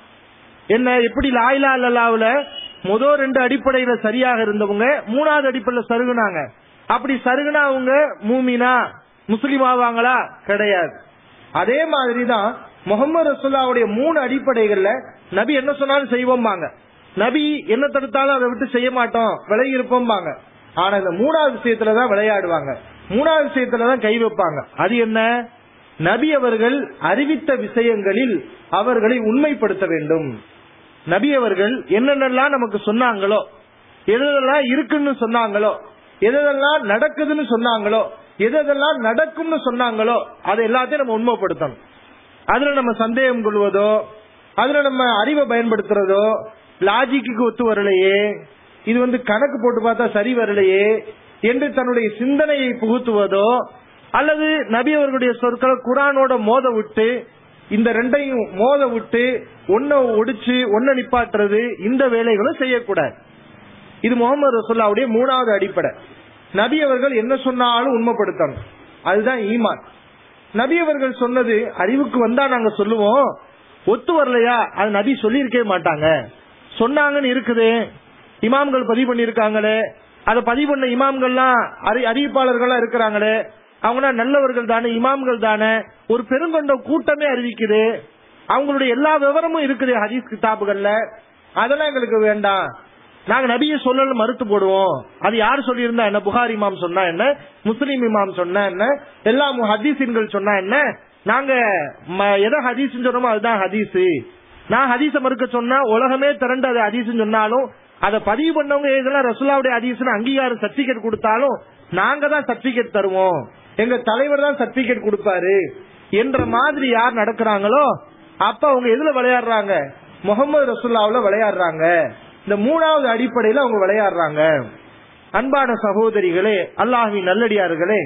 என்ன எப்படி லாயிலா அல்லாவுல முதல் ரெண்டு அடிப்படையில சரியாக இருந்தவங்க மூணாவது அடிப்படையில சருகுனாங்க அப்படி சருகுனா அவங்க மூமினா முஸ்லீம் ஆவாங்களா கிடையாது அதே மாதிரிதான் முகமது ரசுல்லாவுடைய மூணு அடிப்படைகள்ல நபி என்ன சொன்னாலும் செய்வோம்பாங்க நபி என்ன தடுத்தாலும் அதை விட்டு செய்ய மாட்டோம் விலகி இருப்போம்பாங்க ஆனா இந்த மூணாவது விஷயத்துலதான் விளையாடுவாங்க மூணாவது விஷயத்துலதான் கை வைப்பாங்க அது என்ன நபி அவர்கள் அறிவித்த விஷயங்களில் அவர்களை உண்மைப்படுத்த வேண்டும் நபி அவர்கள் என்னென்னலாம் நமக்கு சொன்னாங்களோ எதெல்லாம் இருக்குன்னு சொன்னாங்களோ எதெல்லாம் நடக்குதுன்னு சொன்னாங்களோ எதெல்லாம் நடக்கும்னு சொன்னாங்களோ அதை எல்லாத்தையும் நம்ம உண்மைப்படுத்தணும் அதுல நம்ம சந்தேகம் கொள்வதோ அதுல நம்ம அறிவை பயன்படுத்துறதோ லாஜிக்கு ஒத்து வரலையே இது வந்து கணக்கு போட்டு பார்த்தா சரி வரலையே என்று தன்னுடைய சிந்தனையை புகுத்துவதோ அல்லது நபி அவர்களுடைய சொற்களை குரானோட மோத விட்டு இந்த ரெண்டையும் மோத விட்டு ஒன்ன ஒடிச்சு ஒன்ன நிப்பாட்டுறது இந்த வேலைகளும் செய்யக்கூடாது இது முகமது ரசோல்லாவுடைய மூணாவது அடிப்படை நபி அவர்கள் என்ன சொன்னாலும் உண்மைப்படுத்தணும் அதுதான் ஈமான் நபி அவர்கள் சொன்னது அறிவுக்கு வந்தா நாங்க சொல்லுவோம் ஒத்து வரலையா அது நபி சொல்லியிருக்கவே மாட்டாங்க சொன்னாங்கன்னு இருக்குது இமாம்கள் பதிவு பண்ணிருக்காங்களே அதை பதிவு பண்ண இமாம்கள்லாம் அறி அறிவிப்பாளர்கள்லாம் இருக்கிறாங்களே அவங்கன்னா நல்லவர்கள் தானே இமாம்கள் தானே ஒரு பெருங்கொண்ட கூட்டமே அறிவிக்குது அவங்களுடைய எல்லா விவரமும் இருக்குது ஹதீஸ் கிதாபுகள்ல அதெல்லாம் எங்களுக்கு வேண்டாம் நாங்க நபியை சொல்லல மறுத்து போடுவோம் அது யார் சொல்லியிருந்தா என்ன புகார் இமாம் சொன்னா என்ன முஸ்லீம் இமாம் சொன்னா என்ன எல்லா ஹதீசின்கள் சொன்னா என்ன நாங்க ம- எதை ஹதீஸ் சொன்னோமோ அதுதான் ஹதீஸ் நான் ஹதீஸ மறுக்க சொன்னா உலகமே திரண்டு அது ஹதீஸ் சொன்னாலும் அதை பதிவு பண்ணவங்க இதெல்லாம் ரசுல்லாவுடைய ஹதீஸ்னு அங்கீகாரம் சர்டிபிகேட் கொடுத்தாலும் நாங்க தான் சர்டிபிகேட் தருவோம் எங்க தலைவர் தான் சர்டிபிகேட் கொடுப்பாரு என்ற மாதிரி யார் நடக்கிறாங்களோ அப்ப அவங்க எதுல விளையாடுறாங்க முகமது ரசுல்லாவுல விளையாடுறாங்க இந்த மூணாவது அடிப்படையில அவங்க விளையாடுறாங்க அன்பான சகோதரிகளே அல்லாஹ்வின் நல்லடியார்களே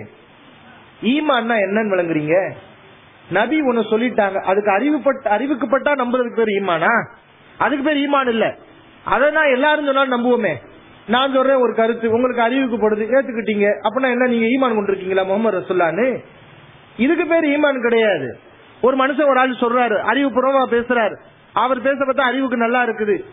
ஈமான்னா என்னன்னு விளங்குறீங்க நபி ஒன்னு சொல்லிட்டாங்க அதுக்கு அறிவுப்பட்ட அறிவுக்குப்பட்டா நம்புறதுக்கு பேர் ஈமானா அதுக்கு பேர் ஈமான் இல்ல அதை நான் எல்லாரும் சொன்னாலும் நம்புவோமே நான் சொல்றேன் ஒரு கருத்து உங்களுக்கு அறிவுக்குப்படுது ஏத்துக்கிட்டீங்க அப்படின்னா என்ன நீங்க ஈமான் கொண்டிருக்கீங்களா முகமது ரசுல்லான்னு இதுக்கு பேர் ஈமான் கிடையாது ஒரு மனுஷன் ஒரு ஆள் சொல்றாரு அறிவுபூர்வமா பேசுறாரு அவர் பேச பார்த்தா அறிவுக்கு நல்லா இருக்குது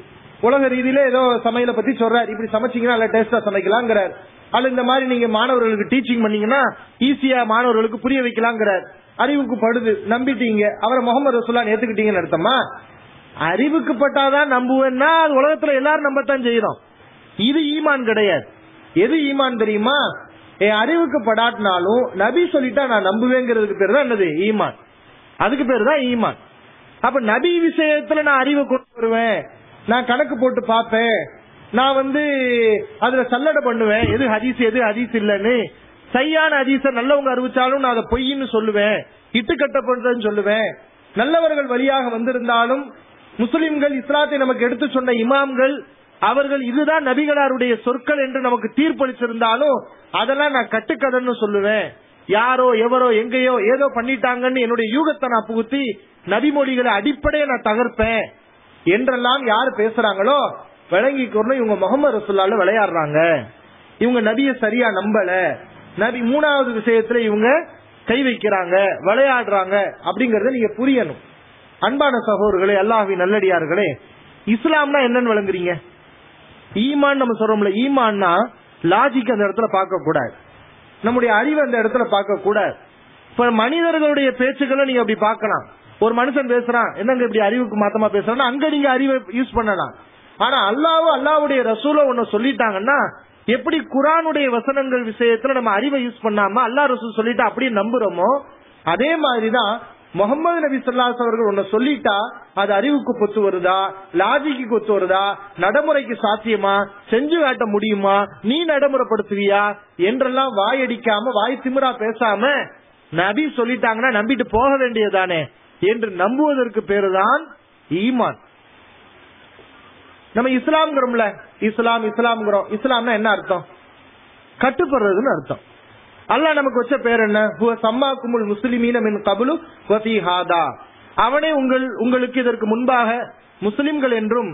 உலக ரீதியில ஏதோ சமையலை பத்தி சொல்றாரு இப்படி சமைச்சீங்கன்னா நல்லா டேஸ்டா சமைக்கலாங்கிறார் அல்ல இந்த மாதிரி நீங்க மாணவர்களுக்கு டீச்சிங் பண்ணீங்கன்னா ஈஸியா மாணவர்களுக்கு புரிய வைக்கலாங்கிறார் அறிவுக்கு படுது நம்பிட்டீங்க அவரை முகமது ரசூல்லா ஏத்துக்கிட்டீங்கன்னு அர்த்தமா அறிவுக்கு பட்டாதான் நம்புவேன்னா அது உலகத்துல எல்லாரும் நம்பத்தான் செய்யறோம் இது ஈமான் கிடையாது எது ஈமான் தெரியுமா என் அறிவுக்கு படாட்டினாலும் நபி சொல்லிட்டா நான் நம்புவேங்கிறதுக்கு பேர் தான் என்னது ஈமான் அதுக்கு பேர் தான் ஈமான் அப்ப நபி விஷயத்துல நான் அறிவை கொண்டு வருவேன் நான் கணக்கு போட்டு பார்ப்பேன் நான் வந்து அதுல சல்லடை பண்ணுவேன் எது ஹதீஸ் எது ஹதீஸ் இல்லன்னு சரியான ஹதீஸ நல்லவங்க அறிவிச்சாலும் நான் அதை பொய்ன்னு சொல்லுவேன் இட்டு கட்டப்படுறதுன்னு சொல்லுவேன் நல்லவர்கள் வழியாக வந்திருந்தாலும் முஸ்லிம்கள் இஸ்லாத்தை நமக்கு எடுத்து சொன்ன இமாம்கள் அவர்கள் இதுதான் நபிகளாருடைய சொற்கள் என்று நமக்கு தீர்ப்பளிச்சிருந்தாலும் அதெல்லாம் நான் கட்டுக்கதைன்னு சொல்லுவேன் யாரோ எவரோ எங்கேயோ ஏதோ பண்ணிட்டாங்கன்னு என்னுடைய யூகத்தை நான் புகுத்தி நபிமொழிகளை அடிப்படையை நான் தகர்ப்பேன் என்றெல்லாம் யார் பேசுறாங்களோ விளங்கிக்கொண்டு இவங்க முகமது ரசுல்லால விளையாடுறாங்க இவங்க நபிய சரியா நம்பல நபி மூணாவது விஷயத்துல இவங்க கை வைக்கிறாங்க விளையாடுறாங்க அப்படிங்கறத நீங்க புரியணும் அன்பான சகோதரர்களே அல்லாஹ்வின் நல்லடியார்களே இஸ்லாம்னா என்னன்னு விளங்குறீங்க ஈமான் நம்ம சொல்றோம்ல ஈமான்னா லாஜிக் அந்த இடத்துல பார்க்க கூடாது நம்முடைய அறிவு அந்த இடத்துல பார்க்க கூடாது இப்ப மனிதர்களுடைய பேச்சுக்களை நீங்க அப்படி பார்க்கலாம் ஒரு மனுஷன் பேசுறான் என்னங்க இப்படி அறிவுக்கு மாத்தமா பேசுறான்னா அங்க நீங்க அறிவை யூஸ் பண்ணலாம் ஆனா அல்லாவும் அல்லாவுடைய ரசூல ஒன்னு சொல்லிட்டாங்கன்னா எப்படி குரானுடைய வசனங்கள் விஷயத்துல நம்ம அறிவை யூஸ் பண்ணாம அல்லா ரசூல் சொல்லிட்டா அப்படியே நம்புறோமோ அதே மாதிரிதான் முகமது நபி சொல்லாஸ் அவர்கள் ஒன்னு சொல்லிட்டா அது அறிவுக்கு கொத்து வருதா லாஜிக்கு கொத்து வருதா நடைமுறைக்கு சாத்தியமா செஞ்சு காட்ட முடியுமா நீ நடைமுறைப்படுத்துவியா என்றெல்லாம் வாயடிக்காம வாய் திமிரா பேசாம நபி சொல்லிட்டாங்கன்னா நம்பிட்டு போக வேண்டியதானே என்று நம்புவதற்கு பேருதான் ஈமான் நம்ம இஸ்லாம்ங்கிறோம்ல இஸ்லாம் இஸ்லாம்ங்கிறோம் இஸ்லாம்னா என்ன அர்த்தம் கட்டுப்படுறதுன்னு அர்த்தம் அல்லாஹ் நமக்கு வச்ச பேர் என்ன ஹுவ சம்மாக்குமுல் முஸ்லிமீன மின் கபுலு வஃபி ஹாதா அவனே உங்கள் உங்களுக்கு இதற்கு முன்பாக முஸ்லிம்கள் என்றும்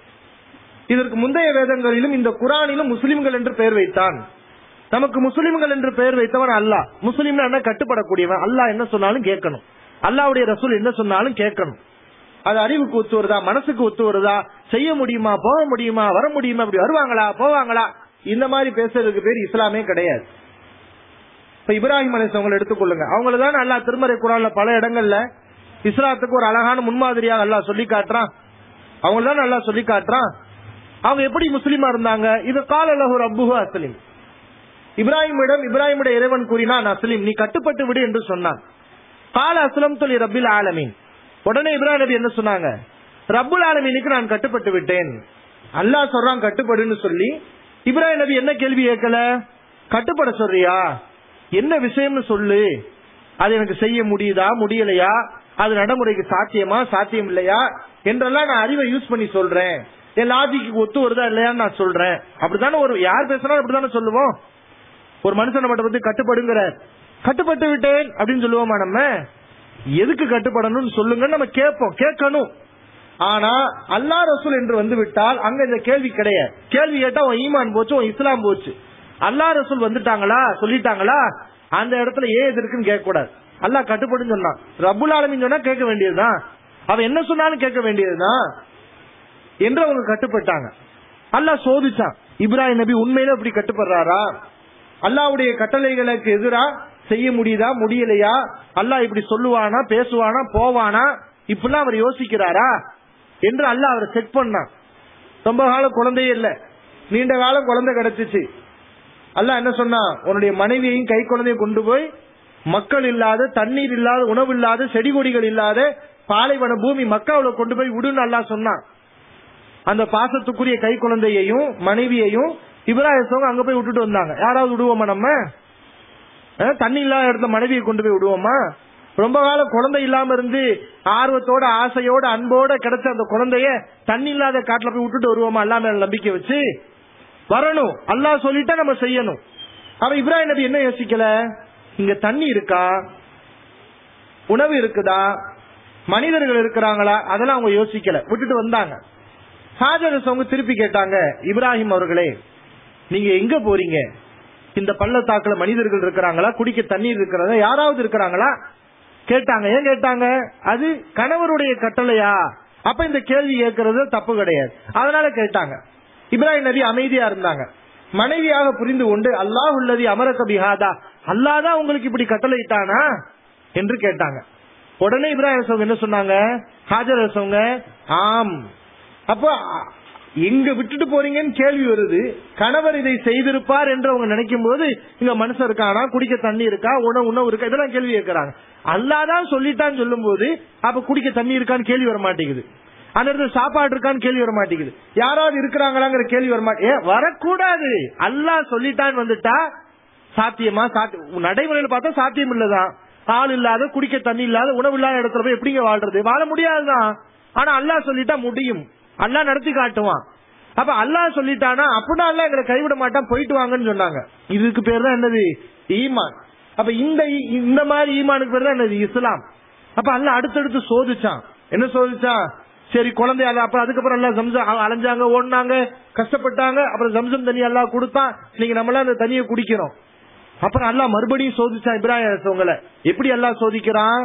இதற்கு முந்தைய வேதங்களிலும் இந்த குரானிலும் முஸ்லிம்கள் என்று பெயர் வைத்தான் நமக்கு முஸ்லிம்கள் என்று பெயர் வைத்தவன் அல்லாஹ் முஸ்லிம் என்ன கட்டுப்படக்கூடியவன் அல்லாஹ் என்ன சொன்னாலும் கேட்கணும் அல்லாவுடைய ரசூல் என்ன சொன்னாலும் கேட்கணும் அது அறிவுக்கு ஒத்து வருதா மனசுக்கு ஒத்து வருதா செய்ய முடியுமா போக முடியுமா வர முடியுமா இப்படி வருவாங்களா போவாங்களா இந்த மாதிரி பேசுறதுக்கு பேர் இஸ்லாமே கிடையாது இப்ப இப்ராஹிம் அலிசவங்களை எடுத்துக்கொள்ளுங்க அவங்கள தான் அல்லா திருமறை குரான்ல பல இடங்கள்ல இஸ்லாத்துக்கு ஒரு அழகான முன்மாதிரியாக அல்லா சொல்லி காட்டுறான் அவங்க தான் நல்லா சொல்லி காட்டுறான் அவங்க எப்படி முஸ்லீமா இருந்தாங்க இது கால அலஹூர் அப்புஹு அஸ்லீம் இப்ராஹிமிடம் இப்ராஹிமுடைய இறைவன் கூறினான் அஸ்லீம் நீ கட்டுப்பட்டு விடு என்று சொன்னான் கால அஸ்லம் தொலி ரபில் ஆலமீன் உடனே இப்ராஹிம் நபி என்ன சொன்னாங்க ரப்புல் ஆலமீனுக்கு நான் கட்டுப்பட்டு விட்டேன் அல்லாஹ் சொல்றான் கட்டுப்படுன்னு சொல்லி இப்ராஹிம் நபி என்ன கேள்வி கேட்கல கட்டுப்பட சொல்றியா என்ன விஷயம்னு சொல்லு அது எனக்கு செய்ய முடியுதா முடியலையா அது நடைமுறைக்கு சாத்தியமா சாத்தியம் இல்லையா என்றெல்லாம் நான் அறிவை யூஸ் பண்ணி சொல்றேன் என் லாஜிக்கு ஒத்து வருதா இல்லையான்னு நான் சொல்றேன் அப்படித்தானே ஒரு யார் பேசினாலும் அப்படித்தானே சொல்லுவோம் ஒரு மனுஷனை மட்டும் பத்தி கட்டுப்படுங்கிற கட்டுப்பட்டு விட்டேன் அப்படின்னு சொல்லுவோமா நம்ம எதுக்கு கட்டுப்படணும்னு சொல்லுங்க நம்ம கேட்போம் கேட்கணும் ஆனா அல்லா ரசூல் என்று வந்து விட்டால் அங்க இந்த கேள்வி கிடையாது கேள்வி கேட்டா உன் ஈமான் போச்சு உன் இஸ்லாம் போச்சு அல்லா ரசூல் வந்துட்டாங்களா சொல்லிட்டாங்களா அந்த இடத்துல ஏன் இது இருக்குன்னு கேட்க கூடாது அல்லா கட்டுப்படுன்னு சொன்னான் ரபுல் ஆலமின் சொன்னா கேட்க வேண்டியதுதான் அவன் என்ன சொன்னாலும் கேட்க வேண்டியதுதான் என்று அவங்க கட்டுப்பட்டாங்க அல்லாஹ் சோதிச்சான் இப்ராஹிம் நபி உண்மையில இப்படி கட்டுப்படுறாரா அல்லாவுடைய கட்டளைகளுக்கு எதிரா செய்ய முடியுதா முடியலையா அல்லாஹ் இப்படி சொல்லுவானா பேசுவானா போவானா இப்படிலாம் அவர் யோசிக்கிறாரா என்று அல்லாஹ் அவரை செக் பண்ணான் ரொம்ப காலம் குழந்தையே இல்ல நீண்ட காலம் குழந்தை கிடைச்சிச்சு அல்லாஹ் என்ன சொன்னா உன்னுடைய மனைவியையும் கை குழந்தையும் கொண்டு போய் மக்கள் இல்லாத தண்ணீர் இல்லாத உணவு இல்லாத செடி கொடிகள் இல்லாத பாலைவன பூமி மக்காவுல கொண்டு போய் விடுன்னு அல்லாஹ் சொன்னான் அந்த பாசத்துக்குரிய கை குழந்தையையும் மனைவியையும் இப்ராஹிம் அங்க போய் விட்டுட்டு வந்தாங்க யாராவது விடுவோமா நம்ம அஹ், தண்ணி இல்லாத இடத்துல மனைவியை கொண்டு போய் விடுவோமா ரொம்ப காலம் குழந்தை இல்லாம இருந்து ஆர்வத்தோட ஆசையோட அன்போட கிடைச்ச அந்த குழந்தைய தண்ணி இல்லாத காட்டுல போய் விட்டுட்டு வருவோமா அல்லா மேல நம்பிக்கை வச்சு வரணும் அல்லாஹ் சொல்லிட்டா நம்ம செய்யணும் அவன் இப்ராஹிம் நபி என்ன யோசிக்கல இங்க தண்ணி இருக்கா உணவு இருக்குதா மனிதர்கள் இருக்கிறாங்களா அதெல்லாம் அவங்க யோசிக்கல விட்டுட்டு வந்தாங்க ஹாஜரஸ் அவங்க திருப்பி கேட்டாங்க இப்ராஹிம் அவர்களே நீங்க எங்க போறீங்க இந்த பள்ளத்தாக்குல மனிதர்கள் இருக்கிறாங்களா குடிக்க தண்ணீர் இருக்கிறதா யாராவது இருக்கிறாங்களா கேட்டாங்க ஏன் கேட்டாங்க அது கணவருடைய கட்டளையா அப்ப இந்த கேள்வி கேட்கறது தப்பு கிடையாது அதனால கேட்டாங்க இப்ராஹிம் நபி அமைதியா இருந்தாங்க மனைவியாக புரிந்து கொண்டு அல்லாஹ் உள்ளதி அமரக பிஹாதா அல்லாதான் உங்களுக்கு இப்படி கட்டளையிட்டானா என்று கேட்டாங்க உடனே இப்ராஹிம் அலிஸ்லாம் என்ன சொன்னாங்க ஹாஜர் அலிஸ்லவங்க ஆம் அப்ப எங்க விட்டுட்டு போறீங்கன்னு கேள்வி வருது கணவர் இதை செய்திருப்பார் என்று அவங்க நினைக்கும் போது இங்க மனுஷன் இருக்கானா குடிக்க தண்ணி இருக்கா உணவு உணவு இருக்கா இதெல்லாம் கேள்வி கேட்கறாங்க அல்லாதான் சொல்லிட்டான்னு சொல்லும் போது அப்ப குடிக்க தண்ணி இருக்கான்னு கேள்வி வர மாட்டேங்குது அந்த இடத்துல சாப்பாடு இருக்கான்னு கேள்வி வர மாட்டேங்குது யாராவது இருக்கிறாங்களாங்கிற கேள்வி வர மாட்டே வரக்கூடாது அல்லாஹ் சொல்லிட்டான்னு வந்துட்டா சாத்தியமா சாத்தி நடைமுறையில பார்த்தா சாத்தியம் இல்லதான் ஆள் இல்லாத குடிக்க தண்ணி இல்லாத உணவு இல்லாத இடத்துல போய் எப்படிங்க வாழ்றது வாழ முடியாதுதான் ஆனா அல்லாஹ் சொல்லிட்டா முடியும் அல்லாஹ் நடத்தி காட்டுவான் அப்ப அல்லாஹ் சொல்லிட்டானா அப்படின்னா அல்லாஹ் எங்களை கைவிட மாட்டான் போயிட்டு வாங்கன்னு சொன்னாங்க இதுக்கு பேர் தான் என்னது ஈமான் அப்ப இந்த இந்த மாதிரி ஈமானுக்கு பேர் தான் என்னது இஸ்லாம் அப்ப அல்லாஹ் அடுத்தடுத்து சோதிச்சான் என்ன சோதிச்சான் சரி குழந்தை அல்ல அப்ப அதுக்கப்புறம் எல்லாம் சம்சம் அலைஞ்சாங்க ஓடினாங்க கஷ்டப்பட்டாங்க அப்புறம் சம்சம் தண்ணி எல்லாம் கொடுத்தான் நீங்க நம்மளாம் அந்த தண்ணியை குடிக்கிறோம் அப்புறம் அல்லாஹ் மறுபடியும் சோதிச்சான் இப்ராஹிம் உங்களை எப்படி எல்லாம் சோதிக்கிறான்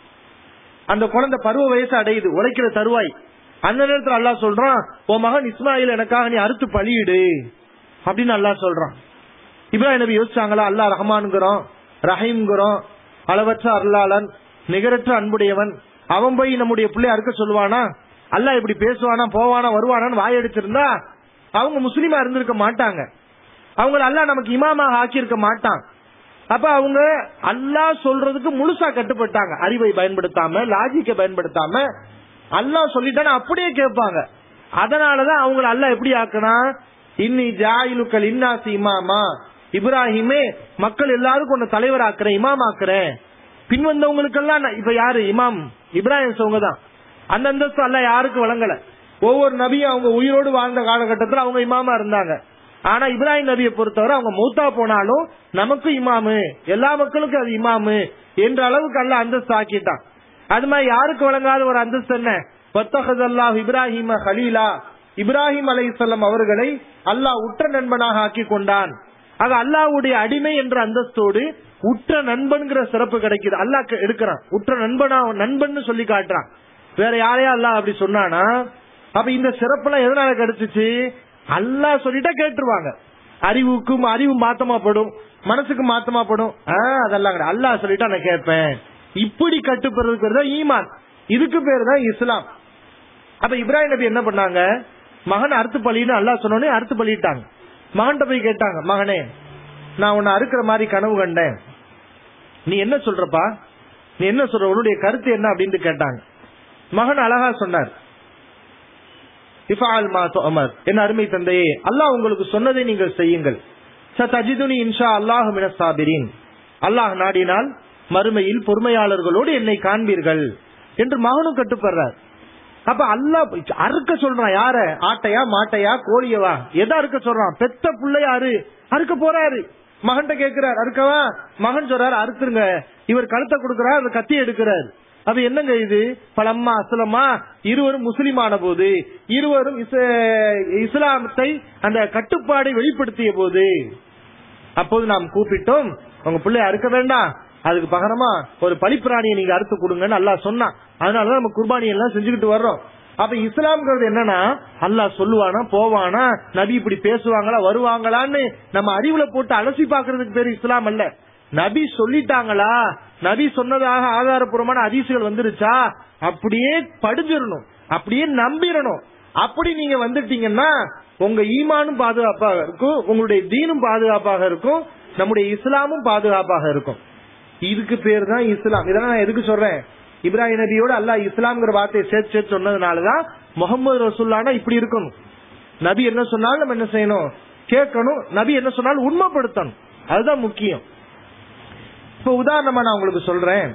அந்த குழந்தை பருவ வயசு அடையுது உழைக்கிற தருவாய் அந்த நேரத்துல அல்லாஹ் சொல்றான் உன் மகன் இஸ்மாயில் எனக்காக நீ அறுத்து பலியிடு அப்படின்னு அல்லாஹ் சொல்றான் இப்ராஹிம் நபி யோசிச்சாங்களா அல்லாஹ் ரஹ்மான்கிறோம் ரஹீம்கிறோம் அளவற்ற அருளாளன் நிகரற்ற அன்புடையவன் அவன் போய் நம்முடைய பிள்ளை அறுக்க சொல்லுவானா அல்லாஹ் இப்படி பேசுவானா போவானா வருவானான்னு வாயடிச்சிருந்தா அவங்க முஸ்லீமா இருந்திருக்க மாட்டாங்க அவங்கள அல்லாஹ் நமக்கு இமாமாக ஆக்கியிருக்க மாட்டான் அப்ப அவங்க அல்லாஹ் சொல்றதுக்கு முழுசா கட்டுப்பட்டாங்க அறிவை பயன்படுத்தாம லாஜிக்கை பயன்படுத்தாம அல்லாஹ் சொல்லிட்டானா அப்படியே கேட்பாங்க அதனாலதான் அவங்கள அல்லாஹ் எப்படி ஆக்கினா இன்னி ஜாயிலுக்கள் இன்னாசி இமாமா இப்ராஹிமே மக்கள் எல்லாருக்கும் உன்னை தலைவர் ஆக்குறேன் இமாம் ஆக்குறேன் பின் வந்தவங்களுக்கெல்லாம் நான் இப்ப யாரு இமாம் இப்ராஹிம் சவுங்க தான் அந்த அந்தஸ்து அல்ல யாருக்கு வழங்கல ஒவ்வொரு நபியும் அவங்க உயிரோடு வாழ்ந்த காலகட்டத்தில் அவங்க இமாமா இருந்தாங்க ஆனா இப்ராஹிம் நபியை பொறுத்தவரை அவங்க மூத்தா போனாலும் நமக்கு இமாமு எல்லா மக்களுக்கும் அது இமாமு என்ற அளவுக்கு அல்ல அந்தஸ்து ஆக்கிட்டான் அது மாதிரி யாருக்கு வழங்காத ஒரு அந்தஸ்து என்ன வத்தகதல்லாஹ் இப்ராஹிம ஹலீலா இப்ராஹிம் அலை அவர்களை அல்லாஹ் உற்ற நண்பனாக ஆக்கி கொண்டான் ஆக அல்லாஹ்வுடைய அடிமை என்ற அந்தஸ்தோடு உற்ற நண்பன்கிற சிறப்பு கிடைக்குது அல்லாஹ் எடுக்கிறான் உற்ற நண்பனா நண்பன் சொல்லி காட்டுறான் வேற யாரையா அல்லாஹ் அப்படி சொன்னானா அப்ப இந்த சிறப்புலாம் எதனால கிடைச்சிச்சு அல்லாஹ் சொல்லிட்டா கேட்டுருவாங்க அறிவுக்கும் அறிவு மாத்தமாப்படும் மனசுக்கு மாத்தமாப்படும் அதெல்லாம் கிடையாது அல்லாஹ் சொல்லிட்டா நான் கேட்பேன் இப்படி கட்டுப்படுறதுக்கு பேர் தான் ஈமான் இதுக்கு பேர் தான் இஸ்லாம் அப்ப இப்ராஹிம் நபி என்ன பண்ணாங்க மகன் அறுத்து பலின்னு அல்லாஹ் சொன்னோடனே அறுத்து பலிட்டாங்க மகன்கிட்ட போய் கேட்டாங்க மகனே நான் உன்னை அறுக்கிற மாதிரி கனவு கண்டேன் நீ என்ன சொல்றப்பா நீ என்ன சொல்ற உன்னுடைய கருத்து என்ன அப்படின்னு கேட்டாங்க மகன் அழகா சொன்னார் இஃபால் மா அமர் என் அருமை தந்தையே அல்லாஹ் உங்களுக்கு சொன்னதை நீங்கள் செய்யுங்கள் சதஜிதுனி இன்ஷா அல்லாஹ் மின சாபிரின் அல்லாஹ் நாடினால் மறுமையில் பொறுமையாளர்களோடு என்னை காண்பீர்கள் என்று மகனும் கட்டுப்படுறார் அப்ப அல்லாஹ் அறுக்க சொல்றான் யார ஆட்டையா மாட்டையா கோழியவா எதா அறுக்க சொல்றான் பெத்த புள்ள யாரு அறுக்க போறாரு மகன்கிட்ட கேட்கிறார் அறுக்கவா மகன் சொல்றாரு அறுத்துருங்க இவர் கழுத்தை கொடுக்கிறார் அந்த கத்தி எடுக்கிறார் அப்ப என்னங்க இது பலம்மா அசலமா இருவரும் முஸ்லிமான போது இருவரும் இஸ்லாமத்தை அந்த கட்டுப்பாடை வெளிப்படுத்திய போது அப்போது நாம் கூப்பிட்டோம் உங்க பிள்ளை அறுக்க வேண்டாம் அதுக்கு பகரமா ஒரு பலிப்பிராணியை நீங்க அறுத்து கொடுங்கன்னு அல்லாஹ் சொன்னான் அதனாலதான் நம்ம குர்பானி எல்லாம் செஞ்சுக்கிட்டு வர்றோம் அப்ப இஸ்லாம்ங்கிறது என்னன்னா அல்லாஹ் சொல்லுவானா போவானா நபி இப்படி பேசுவாங்களா வருவாங்களான்னு நம்ம அறிவுல போட்டு அலசி பாக்குறதுக்கு பேரு இஸ்லாம் அல்ல நபி சொல்லிட்டாங்களா நபி சொன்னதாக ஆதாரபூர்வமான அதிசுகள் வந்துருச்சா அப்படியே படிஞ்சிடணும் அப்படியே நம்பிடணும் அப்படி நீங்க வந்துட்டீங்கன்னா உங்க ஈமானும் பாதுகாப்பாக இருக்கும் உங்களுடைய தீனும் பாதுகாப்பாக இருக்கும் நம்முடைய இஸ்லாமும் பாதுகாப்பாக இருக்கும் இதுக்கு பேர் தான் இஸ்லாம் இதெல்லாம் நான் எதுக்கு சொல்றேன் இப்ராஹிம் நபியோட அல்லாஹ் இஸ்லாம்ங்கிற வார்த்தையை சேர்த்து சேர்த்து சொன்னதுனாலதான் முகமது ரசூல்லானா இப்படி இருக்கணும் நபி என்ன சொன்னாலும் நம்ம என்ன செய்யணும் கேட்கணும் நபி என்ன சொன்னாலும் உண்மைப்படுத்தணும் அதுதான் முக்கியம் இப்ப உதாரணமா நான் உங்களுக்கு சொல்றேன்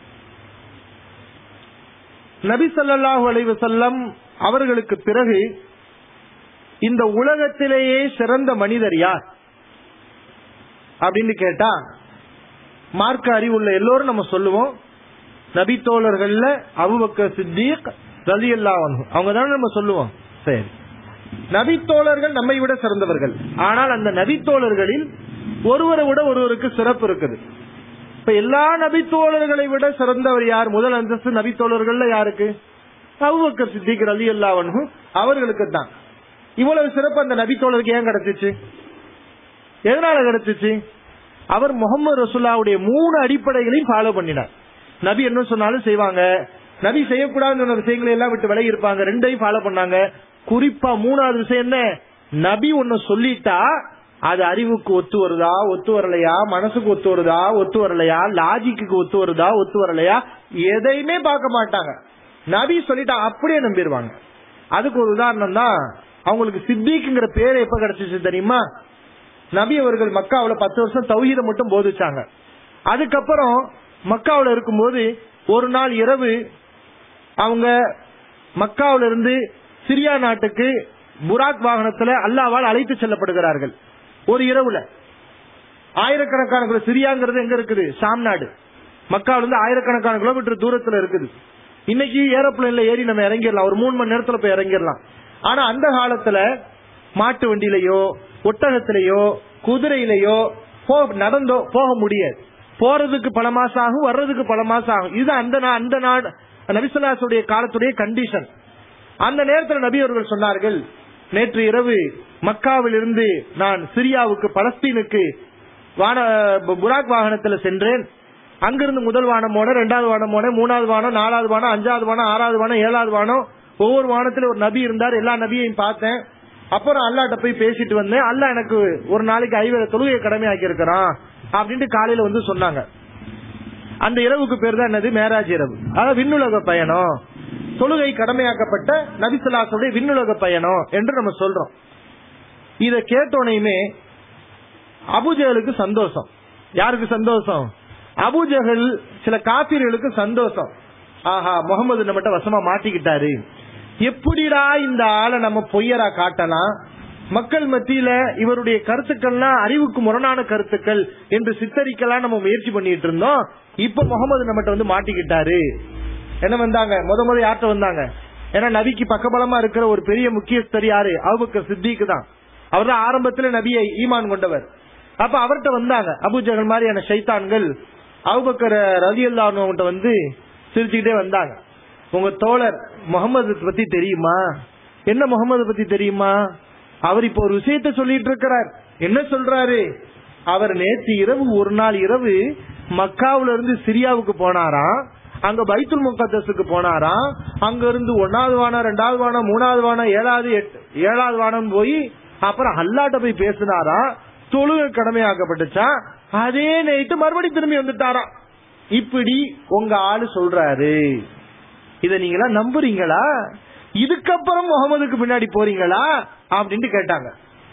நபி ஸல்லல்லாஹு அலைஹி வஸல்லம் அவர்களுக்கு பிறகு இந்த உலகத்திலேயே சிறந்த மனிதர் யார் அப்படின்னு கேட்டா மார்க்க அறிவுள்ள எல்லோரும் நம்ம சொல்லுவோம் நபி தோழர்கள்ல அபுபக்கர் சித்திக் ரலியல்லா அவங்க தானே நம்ம சொல்லுவோம் சரி நபி தோழர்கள் நம்மை விட சிறந்தவர்கள் ஆனால் அந்த நபி தோழர்களில் ஒருவரை விட ஒருவருக்கு சிறப்பு இருக்குது இப்ப எல்லா நபி தோழர்களை விட சிறந்தவர் யார் முதல் அந்தஸ்து நபி தோழர்கள்ல யாருக்கு அபுபக்கர் சித்திக் ரலி அல்லாவன்ஹு அவர்களுக்கு தான் இவ்வளவு சிறப்பு அந்த நபி தோழருக்கு ஏன் கிடைச்சிச்சு எதனால கிடைச்சிச்சு அவர் முகமது ரசூல்லாவுடைய மூணு அடிப்படைகளையும் ஃபாலோ பண்ணினார் நபி என்ன சொன்னாலும் செய்வாங்க நபி செய்யக்கூடாதுன்னு சொன்ன விஷயங்களை எல்லாம் விட்டு விலகி இருப்பாங்க ரெண்டையும் ஃபாலோ பண்ணாங்க குறிப்பா மூணாவது விஷயம் என்ன நபி ஒன்னு சொல்லிட்டா அது அறிவுக்கு ஒத்து வருதா ஒத்து வரலையா மனசுக்கு ஒத்து வருதா ஒத்து வரலையா லாஜிக்கு ஒத்து வருதா ஒத்து வரலையா எதையுமே பார்க்க மாட்டாங்க நபி சொல்லிட்டா அப்படியே நம்பிடுவாங்க அதுக்கு ஒரு உதாரணம் தான் அவங்களுக்கு சித்திக்குங்கிற பேர் எப்ப கிடைச்சிச்சு தெரியுமா நபி அவர்கள் மக்காவுல பத்து வருஷம் தௌஹீதை மட்டும் போதிச்சாங்க அதுக்கப்புறம் மக்காவுல இருக்கும்போது ஒரு நாள் இரவு அவங்க மக்காவுல இருந்து சிரியா நாட்டுக்கு புராக் வாகனத்துல அல்லாவால் அழைத்து செல்லப்படுகிறார்கள் ஒரு இரவுல ஆயிரக்கணக்கான கிலோ சிரியாங்கிறது எங்க இருக்குது ஷாம் நாடு மக்காவுல இருந்து ஆயிரக்கணக்கான கிலோமீட்டர் தூரத்துல இருக்குது இன்னைக்கு ஏரோப்ளேன்ல ஏறி நம்ம இறங்கிடலாம் ஒரு மூணு மணி நேரத்துல போய் இறங்கிடலாம் ஆனா அந்த காலத்துல மாட்டு வண்டியிலயோ ஒட்டகத்திலேயோ குதிரையிலேயோ போ நடந்தோ போக முடியாது போறதுக்கு பல மாசம் ஆகும் வர்றதுக்கு பல மாசம் ஆகும் இது அந்த நா- அந்த நாடு நபிசல்லாசுடைய காலத்துடைய கண்டிஷன் அந்த நேரத்தில் நபி அவர்கள் சொன்னார்கள் நேற்று இரவு மக்காவில் இருந்து நான் சிரியாவுக்கு பலஸ்தீனுக்கு வான புராக் வாகனத்தில் சென்றேன் அங்கிருந்து முதல் வானம் போன ரெண்டாவது வானம் போன மூணாவது வானம் நாலாவது வானம் அஞ்சாவது வானம் ஆறாவது வானம் ஏழாவது வானம் ஒவ்வொரு வானத்துல ஒரு நபி இருந்தார் எல்லா நபியையும் பார்த்தேன் அப்புறம் அல்லாட்ட போய் பேசிட்டு வந்தேன் அல்லாஹ் எனக்கு ஒரு நாளைக்கு ஐவேல தொழுகையை கடமையாக்கி இருக்கிறான் அப்படின்ட்டு காலையில வந்து சொன்னாங்க அந்த இரவுக்கு பேர் தான் என்னது மேராஜ் இரவு அதாவது விண்ணுலக பயணம் தொழுகை கடமையாக்கப்பட்ட நபிசுல்லாசுடைய விண்ணுலக பயணம் என்று நம்ம சொல்றோம் இத கேட்டோனையுமே அபுஜகளுக்கு சந்தோஷம் யாருக்கு சந்தோஷம் அபுஜகல் சில காப்பீர்களுக்கு சந்தோஷம் ஆஹா முகமது நம்மகிட்ட வசமா மாட்டிக்கிட்டாரு எப்படிடா இந்த ஆளை நம்ம பொய்யரா காட்டலாம் மக்கள் மத்தியில இவருடைய கருத்துக்கள்லாம் அறிவுக்கு முரணான கருத்துக்கள் என்று சித்தரிக்கலாம் நம்ம முயற்சி பண்ணிட்டு இருந்தோம் இப்ப முகமது நம்மகிட்ட வந்து மாட்டிக்கிட்டாரு என்ன வந்தாங்க முத முத யார்கிட்ட வந்தாங்க ஏன்னா நபிக்கு பக்கபலமா இருக்கிற ஒரு பெரிய முக்கியஸ்தர் யாரு அபுபக்கர் சித்திக்கு தான் அவர் தான் ஆரம்பத்துல நபியை ஈமான் கொண்டவர் அப்ப அவர்கிட்ட வந்தாங்க அபுஜகல் மாதிரியான சைத்தான்கள் அபுபக்கர் ரவி அல்லாஹ்கிட்ட வந்து சிரிச்சுக்கிட்டே வந்தாங்க உங்க தோழர் முகமது பத்தி தெரியுமா என்ன முகமது பத்தி தெரியுமா அவர் இப்ப ஒரு விஷயத்த சொல்லிட்டு இருக்கிறார் என்ன சொல்றாரு அவர் நேற்று இரவு ஒரு நாள் இரவு மக்காவுல இருந்து சிரியாவுக்கு போனாராம் அங்க பைத்துல் முகத்தஸுக்கு போனாராம் அங்க இருந்து ஒன்னாவது வானம் ரெண்டாவது வானம் மூணாவது வானம் ஏழாவது எட்டு ஏழாவது வானம் போய் அப்புறம் அல்லாட்ட போய் பேசினாராம் தொழுகை கடமையாக்கப்பட்டுச்சா அதே நைட்டு மறுபடியும் திரும்பி வந்துட்டாராம் இப்படி உங்க ஆளு சொல்றாரு இத நீங்களா நம்புறீங்களா இதுக்கப்புறம் முகமதுக்கு பின்னாடி போறீங்களா அப்படின்ட்டு கேட்டாங்க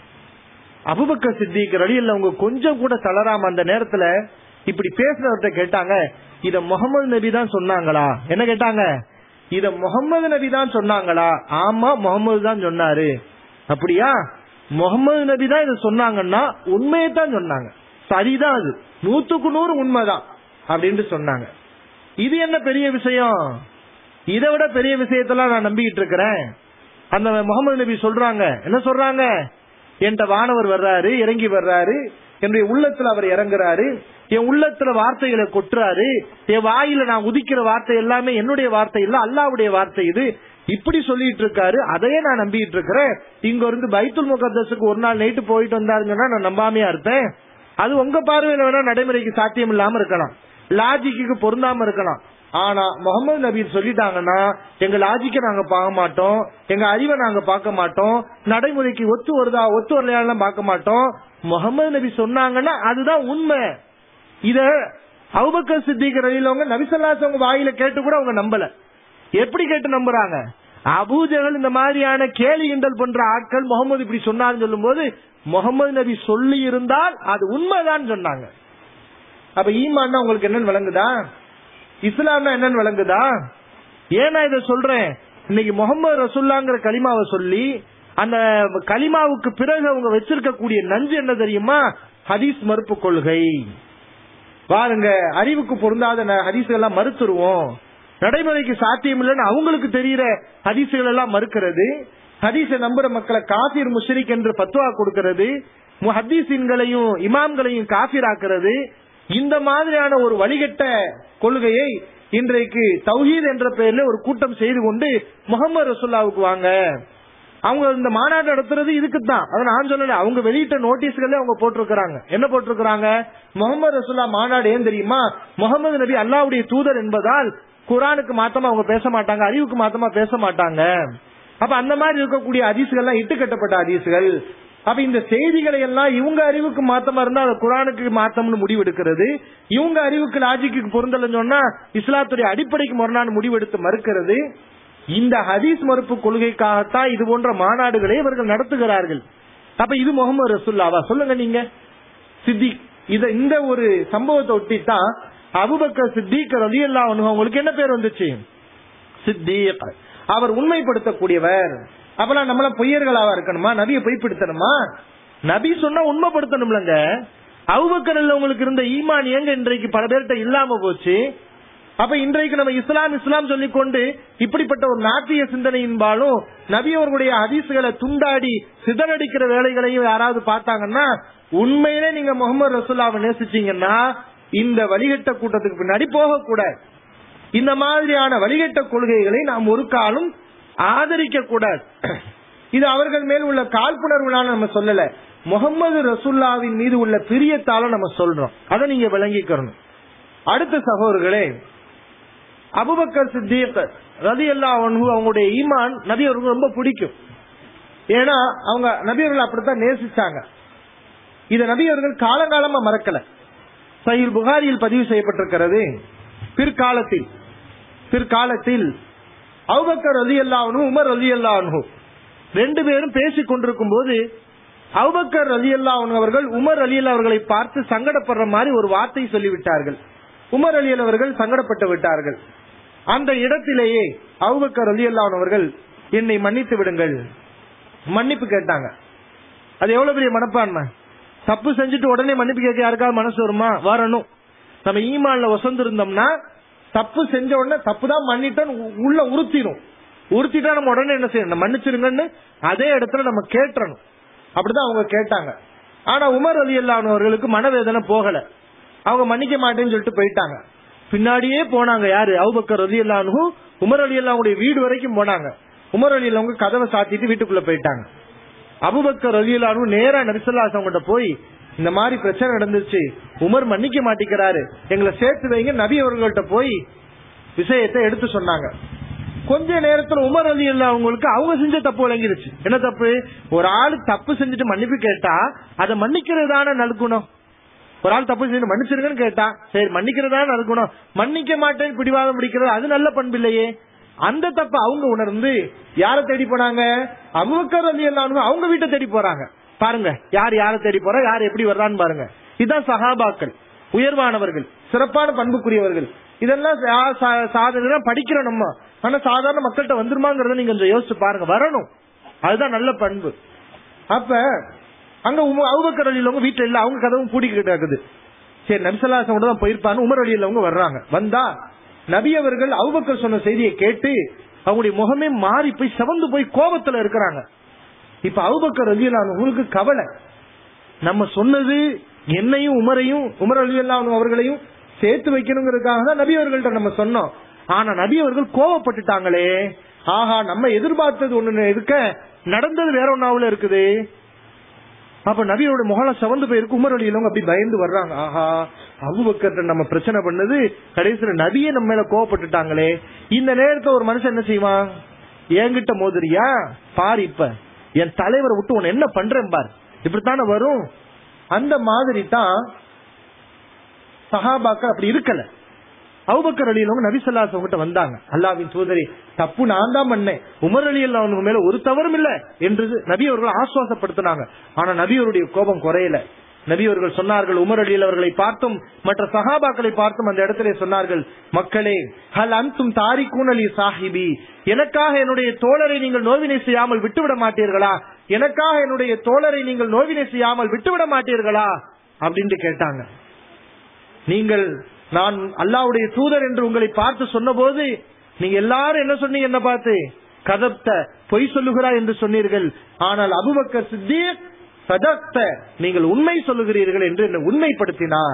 அபுபக்கர் சித்திக் ரலியல்ல அவங்க கொஞ்சம் கூட தளராம அந்த நேரத்துல இப்படி பேசுறவர்கிட்ட கேட்டாங்க இத முகமது நபி தான் சொன்னாங்களா என்ன கேட்டாங்க இத முகமது நபி தான் சொன்னாங்களா ஆமா முகமது தான் சொன்னாரு அப்படியா முகமது நபி தான் இத சொன்னாங்கன்னா உண்மையை தான் சொன்னாங்க சரிதான் அது நூத்துக்கு நூறு உண்மைதான் அப்படின்ட்டு சொன்னாங்க இது என்ன பெரிய விஷயம் இதை விட பெரிய விஷயத்தெல்லாம் நான் நம்பிக்கிட்டு இருக்கிறேன் அந்த முகமது நபி சொல்றாங்க என்ன சொல்றாங்க என்கிட்ட வானவர் வர்றாரு இறங்கி வர்றாரு என்னுடைய உள்ளத்துல அவர் இறங்குறாரு என் உள்ளத்துல வார்த்தைகளை கொட்டுறாரு என் வாயில நான் உதிக்கிற வார்த்தை எல்லாமே என்னுடைய வார்த்தை இல்ல அல்லாவுடைய வார்த்தை இது இப்படி சொல்லிட்டு இருக்காரு அதையே நான் நம்பிட்டு இருக்கிறேன் இங்க இருந்து பைத்துல் முகத்தஸுக்கு ஒரு நாள் நைட்டு போயிட்டு வந்தாருங்கன்னா நான் நம்பாமையா இருப்பேன் அது உங்க பார்வையில வேணா நடைமுறைக்கு சாத்தியம் இல்லாம இருக்கலாம் லாஜிக்கு பொருந்தாம இருக்கலாம் ஆனா முகமது நபி சொல்லிட்டாங்கன்னா எங்க லாஜிக்க நாங்க பார்க்க மாட்டோம் எங்க அறிவை நாங்க பார்க்க மாட்டோம் நடைமுறைக்கு ஒத்து வருதா ஒத்து வரலையாலாம் பார்க்க மாட்டோம் முகமது நபி சொன்னாங்கன்னா அதுதான் உண்மை இத அவுபக்கர் சித்திக் ரயிலவங்க நபிசல்லாசவங்க வாயில கேட்டு கூட அவங்க நம்பல எப்படி கேட்டு நம்புறாங்க அபூஜகள் இந்த மாதிரியான கேலி கிண்டல் பண்ற ஆட்கள் முகமது இப்படி சொன்னாருன்னு சொல்லும் போது முகமது நபி சொல்லி இருந்தால் அது உண்மைதான் சொன்னாங்க அப்ப ஈமான்னா உங்களுக்கு என்னன்னு விளங்குதா இஸ்லாம்னா என்னன்னு விளங்குதா ஏன் நான் இதை சொல்றேன் இன்னைக்கு முகமது ரசுல்லாங்கிற கலிமாவை சொல்லி அந்த கலிமாவுக்கு பிறகு அவங்க வச்சிருக்கக்கூடிய நஞ்சு என்ன தெரியுமா ஹதீஸ் மறுப்பு கொள்கை பாருங்க அறிவுக்கு பொருந்தாத ந- ஹதீஸ்கள் எல்லாம் மறுத்துருவோம் நடைமுறைக்கு சாத்தியம் இல்லைன்னு அவங்களுக்கு தெரியிற ஹதீசுகள் எல்லாம் மறுக்கிறது ஹதீஸை நம்புற மக்களை காஃபிர் முஷ்ரிக் என்று பத்துவா கொடுக்கிறது முஹத்தீசின்களையும் இமாம்களையும் காஃபிராக்குறது இந்த மாதிரியான ஒரு வழிகட்ட கொள்கையை இன்றைக்கு தௌஹீத் என்ற பெயர்ல ஒரு கூட்டம் செய்து கொண்டு முகமது ரசுல்லாவுக்கு வாங்க அவங்க இந்த மாநாடு நடத்துறது இதுக்கு தான் அதை நான் சொல்லல அவங்க வெளியிட்ட நோட்டீஸ்களே அவங்க போட்டிருக்கிறாங்க என்ன போட்டிருக்கிறாங்க முகமது ரசுல்லா மாநாடு ஏன் தெரியுமா முகமது நபி அல்லாவுடைய தூதர் என்பதால் குரானுக்கு மாத்தமா அவங்க பேச மாட்டாங்க அறிவுக்கு மாத்தமா பேச மாட்டாங்க அப்ப அந்த மாதிரி இருக்கக்கூடிய அதிசுகள்லாம் இட்டு கட்டப்பட்ட அதிசுகள் அப்ப இந்த செய்திகளை எல்லாம் இவங்க அறிவுக்கு மாத்தமா இருந்தா அது குரானுக்கு மாத்தம்னு முடிவெடுக்கிறது இவங்க அறிவுக்கு லாஜிக்கு பொருந்தலன்னு சொன்னா இஸ்லாத்துடைய அடிப்படைக்கு முரணான முடிவெடுத்து மறுக்கிறது இந்த ஹதீஸ் மறுப்பு கொள்கைக்காகத்தான் இது போன்ற மாநாடுகளை இவர்கள் நடத்துகிறார்கள் அப்ப இது முகமது ரசுல்லாவா சொல்லுங்க நீங்க சித்திக் இத இந்த ஒரு சம்பவத்தை ஒட்டித்தான் அபுபக்கர் சித்திக் ரலி அல்லா உங்களுக்கு என்ன பேர் வந்துச்சு சித்திக் அவர் உண்மைப்படுத்தக்கூடியவர் அப்பெல்லாம் நம்மள பொய்யர்களாவா இருக்கணுமா நபியை பொய்ப்படுத்தணுமா நபி சொன்னா உண்மைப்படுத்தணும்லங்க அவுபக்கரில் உங்களுக்கு இருந்த ஈமான் எங்க இன்றைக்கு பல பேர்கிட்ட இல்லாம போச்சு அப்ப இன்றைக்கு நம்ம இஸ்லாம் இஸ்லாம் சொல்லிக் கொண்டு இப்படிப்பட்ட ஒரு நாட்டிய சிந்தனையின்பாலும் நபி அவர்களுடைய ஹதீசுகளை துண்டாடி சிதறடிக்கிற வேலைகளையும் யாராவது பார்த்தாங்கன்னா உண்மையிலே நீங்க முகமது ரசூல்லாவை நேசிச்சீங்கன்னா இந்த வழிகட்ட கூட்டத்துக்கு பின்னாடி போகக்கூடாது இந்த மாதிரியான வழிகட்ட கொள்கைகளை நாம் ஒரு காலம் ஆதரிக்க கூடாது இது அவர்கள் மேல் உள்ள காழ்ப்புணர்வுனால நம்ம சொல்லல முகமது ரசுல்லாவின் மீது உள்ள பிரியத்தால நம்ம சொல்றோம் அதை நீங்க விளங்கிக்கணும் அடுத்த சகோதரர்களே அபுபக்கர் சித்திக் ரதி அல்லா அவங்களுடைய ஈமான் நபி அவருக்கு ரொம்ப பிடிக்கும் ஏன்னா அவங்க நபி அவர்கள் அப்படித்தான் நேசிச்சாங்க இத நபி அவர்கள் காலங்காலமா மறக்கல சஹீல் புகாரியில் பதிவு செய்யப்பட்டிருக்கிறது பிற்காலத்தில் பிற்காலத்தில் அவுபக்கர் அலி அல்லாஹனு உமர் அலி அல்லாஹனு ரெண்டு பேரும் பேசிக் கொண்டிருக்கும் போது அவுபக்கர் அலி அல்லாஹன் அவர்கள் உமர் அலி அல்லா அவர்களை பார்த்து சங்கடப்படுற மாதிரி ஒரு வார்த்தை சொல்லிவிட்டார்கள் உமர் அலி அவர்கள் சங்கடப்பட்டு விட்டார்கள் அந்த இடத்திலேயே அவுபக்கர் அலி அல்லாஹன் அவர்கள் என்னை மன்னித்து விடுங்கள் மன்னிப்பு கேட்டாங்க அது எவ்வளவு பெரிய மனப்பான்மை தப்பு செஞ்சுட்டு உடனே மன்னிப்பு கேட்க யாருக்காவது மனசு வருமா வரணும் நம்ம ஈமான்ல வசந்து இருந்தோம்னா தப்பு செஞ்ச உடனே தப்பு தான் மன்னிட்டோம் உள்ள உறுத்திடும் உறுத்திட்டா நம்ம உடனே என்ன செய்யணும் மன்னிச்சிருங்கன்னு அதே இடத்துல நம்ம கேட்டணும் அப்படிதான் அவங்க கேட்டாங்க ஆனா உமர் அலி அவர்களுக்கு மனவேதனை போகல அவங்க மன்னிக்க மாட்டேன்னு சொல்லிட்டு போயிட்டாங்க பின்னாடியே போனாங்க யாரு அவுபக்கர் அலி அல்லானு உமர் அலி அல்லாவுடைய வீடு வரைக்கும் போனாங்க உமர் அலி அவங்க கதவை சாத்திட்டு வீட்டுக்குள்ள போயிட்டாங்க அபுபக்கர் அலி அல்லானு நேரா நரிசல்லாஸ் அவங்ககிட்ட போய் இந்த மாதிரி பிரச்சனை நடந்துச்சு உமர் மன்னிக்க மாட்டேங்கிறாரு எங்களை சேர்த்து வைங்க நபி அவர்கள்ட்ட போய் விஷயத்தை எடுத்து சொன்னாங்க கொஞ்ச நேரத்துல உமர் அலி அல்லா அவங்களுக்கு அவங்க செஞ்ச தப்பு விளங்கிருச்சு என்ன தப்பு ஒரு ஆளு தப்பு செஞ்சுட்டு மன்னிப்பு கேட்டா அதை மன்னிக்கிறதான நல்குணம் ஒரு ஆள் தப்பு செஞ்சு மன்னிச்சிருங்கன்னு கேட்டா சரி மன்னிக்கிறதா நல்குணம் மன்னிக்க மாட்டேன் பிடிவாதம் பிடிக்கிறது அது நல்ல பண்பு இல்லையே அந்த தப்ப அவங்க உணர்ந்து யார தேடி போனாங்க அபுபக்கர் அலி அல்லா அவங்க வீட்டை தேடி போறாங்க பாருங்க யார் யார தேடி போறா யார் எப்படி வர்றான்னு பாருங்க இதுதான் சஹாபாக்கள் உயர்வானவர்கள் சிறப்பான பண்புக்குரியவர்கள் இதெல்லாம் சாதனை படிக்கிறோம் நம்ம ஆனா சாதாரண மக்கள்கிட்ட வந்துருமாங்கிறத நீங்க கொஞ்சம் யோசிச்சு பாருங்க வரணும் அதுதான் நல்ல பண்பு அப்ப அங்க அவுபக்கர் அலியிலவங்க வீட்டுல இல்ல அவங்க கதவும் பூடிக்கிட்டு இருக்குது சரி நபிசல்லாசம் தான் போயிருப்பான்னு உமர் அலியிலவங்க வர்றாங்க வந்தா நபி அவர்கள் அவுபக்கர் சொன்ன செய்தியை கேட்டு அவங்களுடைய முகமே மாறி போய் செவந்து போய் கோபத்துல இருக்கிறாங்க இப்ப அவுபக்கர் அலியலான உங்களுக்கு கவலை நம்ம சொன்னது என்னையும் உமரையும் உமர் அலி அவர்களையும் சேர்த்து வைக்கணுங்கிறதுக்காக தான் நபி அவர்கள்ட்ட நம்ம சொன்னோம் ஆனா நபி அவர்கள் கோவப்பட்டுட்டாங்களே ஆஹா நம்ம எதிர்பார்த்தது ஒண்ணு இருக்க நடந்தது வேற ஒன்னாவுல இருக்குது அப்ப நபியோட முகலம் செவந்து போயிருக்கு உமர் அலியிலவங்க அப்படி பயந்து வர்றாங்க ஆஹா அபுபக்கர்ட்ட நம்ம பிரச்சனை பண்ணது கடைசியில நபியே நம்ம மேல கோவப்பட்டுட்டாங்களே இந்த நேரத்துல ஒரு மனுஷன் என்ன செய்வான் என்கிட்ட மோதிரியா பாரு இப்ப என் தலைவரை விட்டு உன்னை என்ன பண்றேன் பார் இப்படித்தானே வரும் அந்த மாதிரி தான் சஹாபாக்கள் அப்படி இருக்கல அவுபக்கர் அலியிலவங்க நபிசல்லாஸ் கிட்ட வந்தாங்க அல்லாவின் சோதரி தப்பு நான் தான் பண்ணேன் உமர் அலி அவங்க மேல ஒரு தவறும் இல்ல என்று நபி அவர்கள் ஆசுவாசப்படுத்தினாங்க ஆனா நபியவருடைய கோபம் குறையல நபி அவர்கள் சொன்னார்கள் உமர் அலி அவர்களை பார்த்தும் மற்ற சகாபாக்களை பார்த்தும் அந்த இடத்திலே சொன்னார்கள் மக்களே ஹல் அன்தும் தாரிகூன் அலி சாஹிபி எனக்காக என்னுடைய தோழரை நீங்கள் நோவினை செய்யாமல் விட்டுவிட மாட்டீர்களா எனக்காக என்னுடைய தோழரை நீங்கள் நோவினை செய்யாமல் விட்டுவிட மாட்டீர்களா அப்படின்னு கேட்டாங்க நீங்கள் நான் அல்லாவுடைய தூதர் என்று உங்களை பார்த்து சொன்னபோது நீங்க எல்லாரும் என்ன சொன்னீங்க என்ன பார்த்து கதப்த பொய் சொல்லுகிறா என்று சொன்னீர்கள் ஆனால் அபுபக்கர் சித்தீக் சதக்த நீங்கள் உண்மை சொல்லுகிறீர்கள் என்று என்னை உண்மைப்படுத்தினார்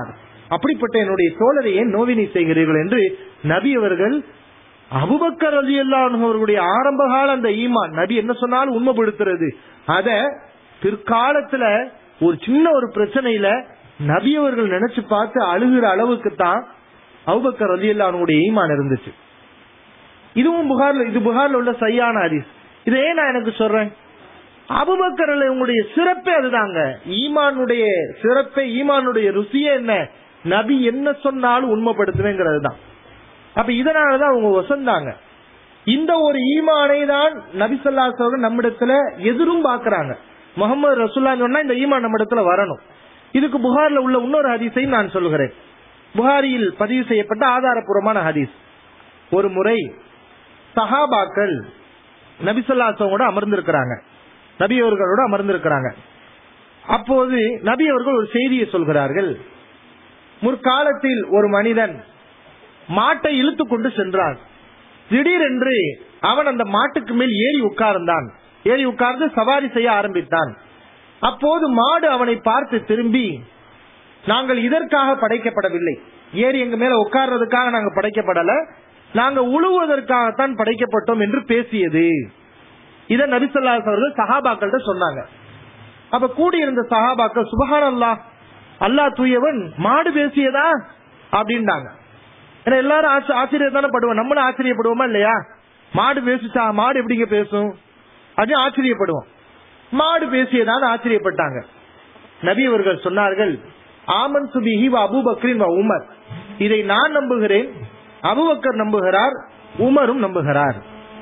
அப்படிப்பட்ட என்னுடைய தோழரை ஏன் நோவினை செய்கிறீர்கள் என்று நபி அவர்கள் அபுபக்கர் அலி அவர்களுடைய ஆரம்ப கால அந்த ஈமான் நபி என்ன சொன்னாலும் உண்மைப்படுத்துறது அத பிற்காலத்துல ஒரு சின்ன ஒரு பிரச்சனையில நபி அவர்கள் நினைச்சு பார்த்து அழுகிற அளவுக்கு தான் அபுபக்கர் அலி அவனுடைய ஈமான் இருந்துச்சு இதுவும் புகார்ல இது புகார்ல உள்ள சரியான ஹதீஸ் இதை ஏன் நான் எனக்கு சொல்றேன் அபுபக்கர் உங்களுடைய சிறப்பே அதுதாங்க ஈமானுடைய சிறப்பே ஈமானுடைய ருசியே என்ன நபி என்ன சொன்னாலும் உண்மைப்படுத்துவேங்கிறது தான் அப்ப இதனாலதான் அவங்க வசந்தாங்க இந்த ஒரு ஈமானை தான் நபி சொல்லாசவர்கள் நம்மிடத்துல எதிரும் பாக்குறாங்க முகமது ரசூல்லா சொன்னா இந்த ஈமான் நம்மிடத்துல வரணும் இதுக்கு புகார்ல உள்ள இன்னொரு ஹதீஸையும் நான் சொல்கிறேன் புகாரியில் பதிவு செய்யப்பட்ட ஆதாரபூர்வமான ஹதீஸ் ஒரு முறை சஹாபாக்கள் நபிசல்லாசவங்களோட அமர்ந்திருக்கிறாங்க நபி அவர்களோட அமர்ந்திருக்கிறாங்க அப்போது நபி அவர்கள் ஒரு செய்தியை சொல்கிறார்கள் முற்காலத்தில் ஒரு மனிதன் மாட்டை இழுத்து கொண்டு சென்றான் திடீரென்று அவன் அந்த மாட்டுக்கு மேல் ஏறி உட்கார்ந்தான் ஏறி உட்கார்ந்து சவாரி செய்ய ஆரம்பித்தான் அப்போது மாடு அவனை பார்த்து திரும்பி நாங்கள் இதற்காக படைக்கப்படவில்லை ஏறி எங்க மேல உட்கார்றதுக்காக நாங்க படைக்கப்படல நாங்க உழுவதற்காகத்தான் படைக்கப்பட்டோம் என்று பேசியது இத நபிசல்லாஸ் அவர்கள் சஹாபாக்கள்கிட்ட சொன்னாங்க அப்ப கூடியிருந்த சஹாபாக்கள் சுபஹான் அல்லா அல்லா தூயவன் மாடு பேசியதா அப்படின்ட்டாங்க ஏன்னா எல்லாரும் ஆச்ச- ஆச்சரியம் தானே படுவோம் நம்மளும் ஆச்சரியப்படுவோமா இல்லையா மாடு பேசிச்சா மாடு எப்படிங்க பேசும் அப்படின்னு ஆச்சரியப்படுவோம் மாடு பேசியதான்னு ஆச்சரியப்பட்டாங்க நபி அவர்கள் சொன்னார்கள் ஆமன் சுபிஹி வ அபூபக்கரின் வ உமர் இதை நான் நம்புகிறேன் அபுபக்கர் நம்புகிறார் உமரும் நம்புகிறார்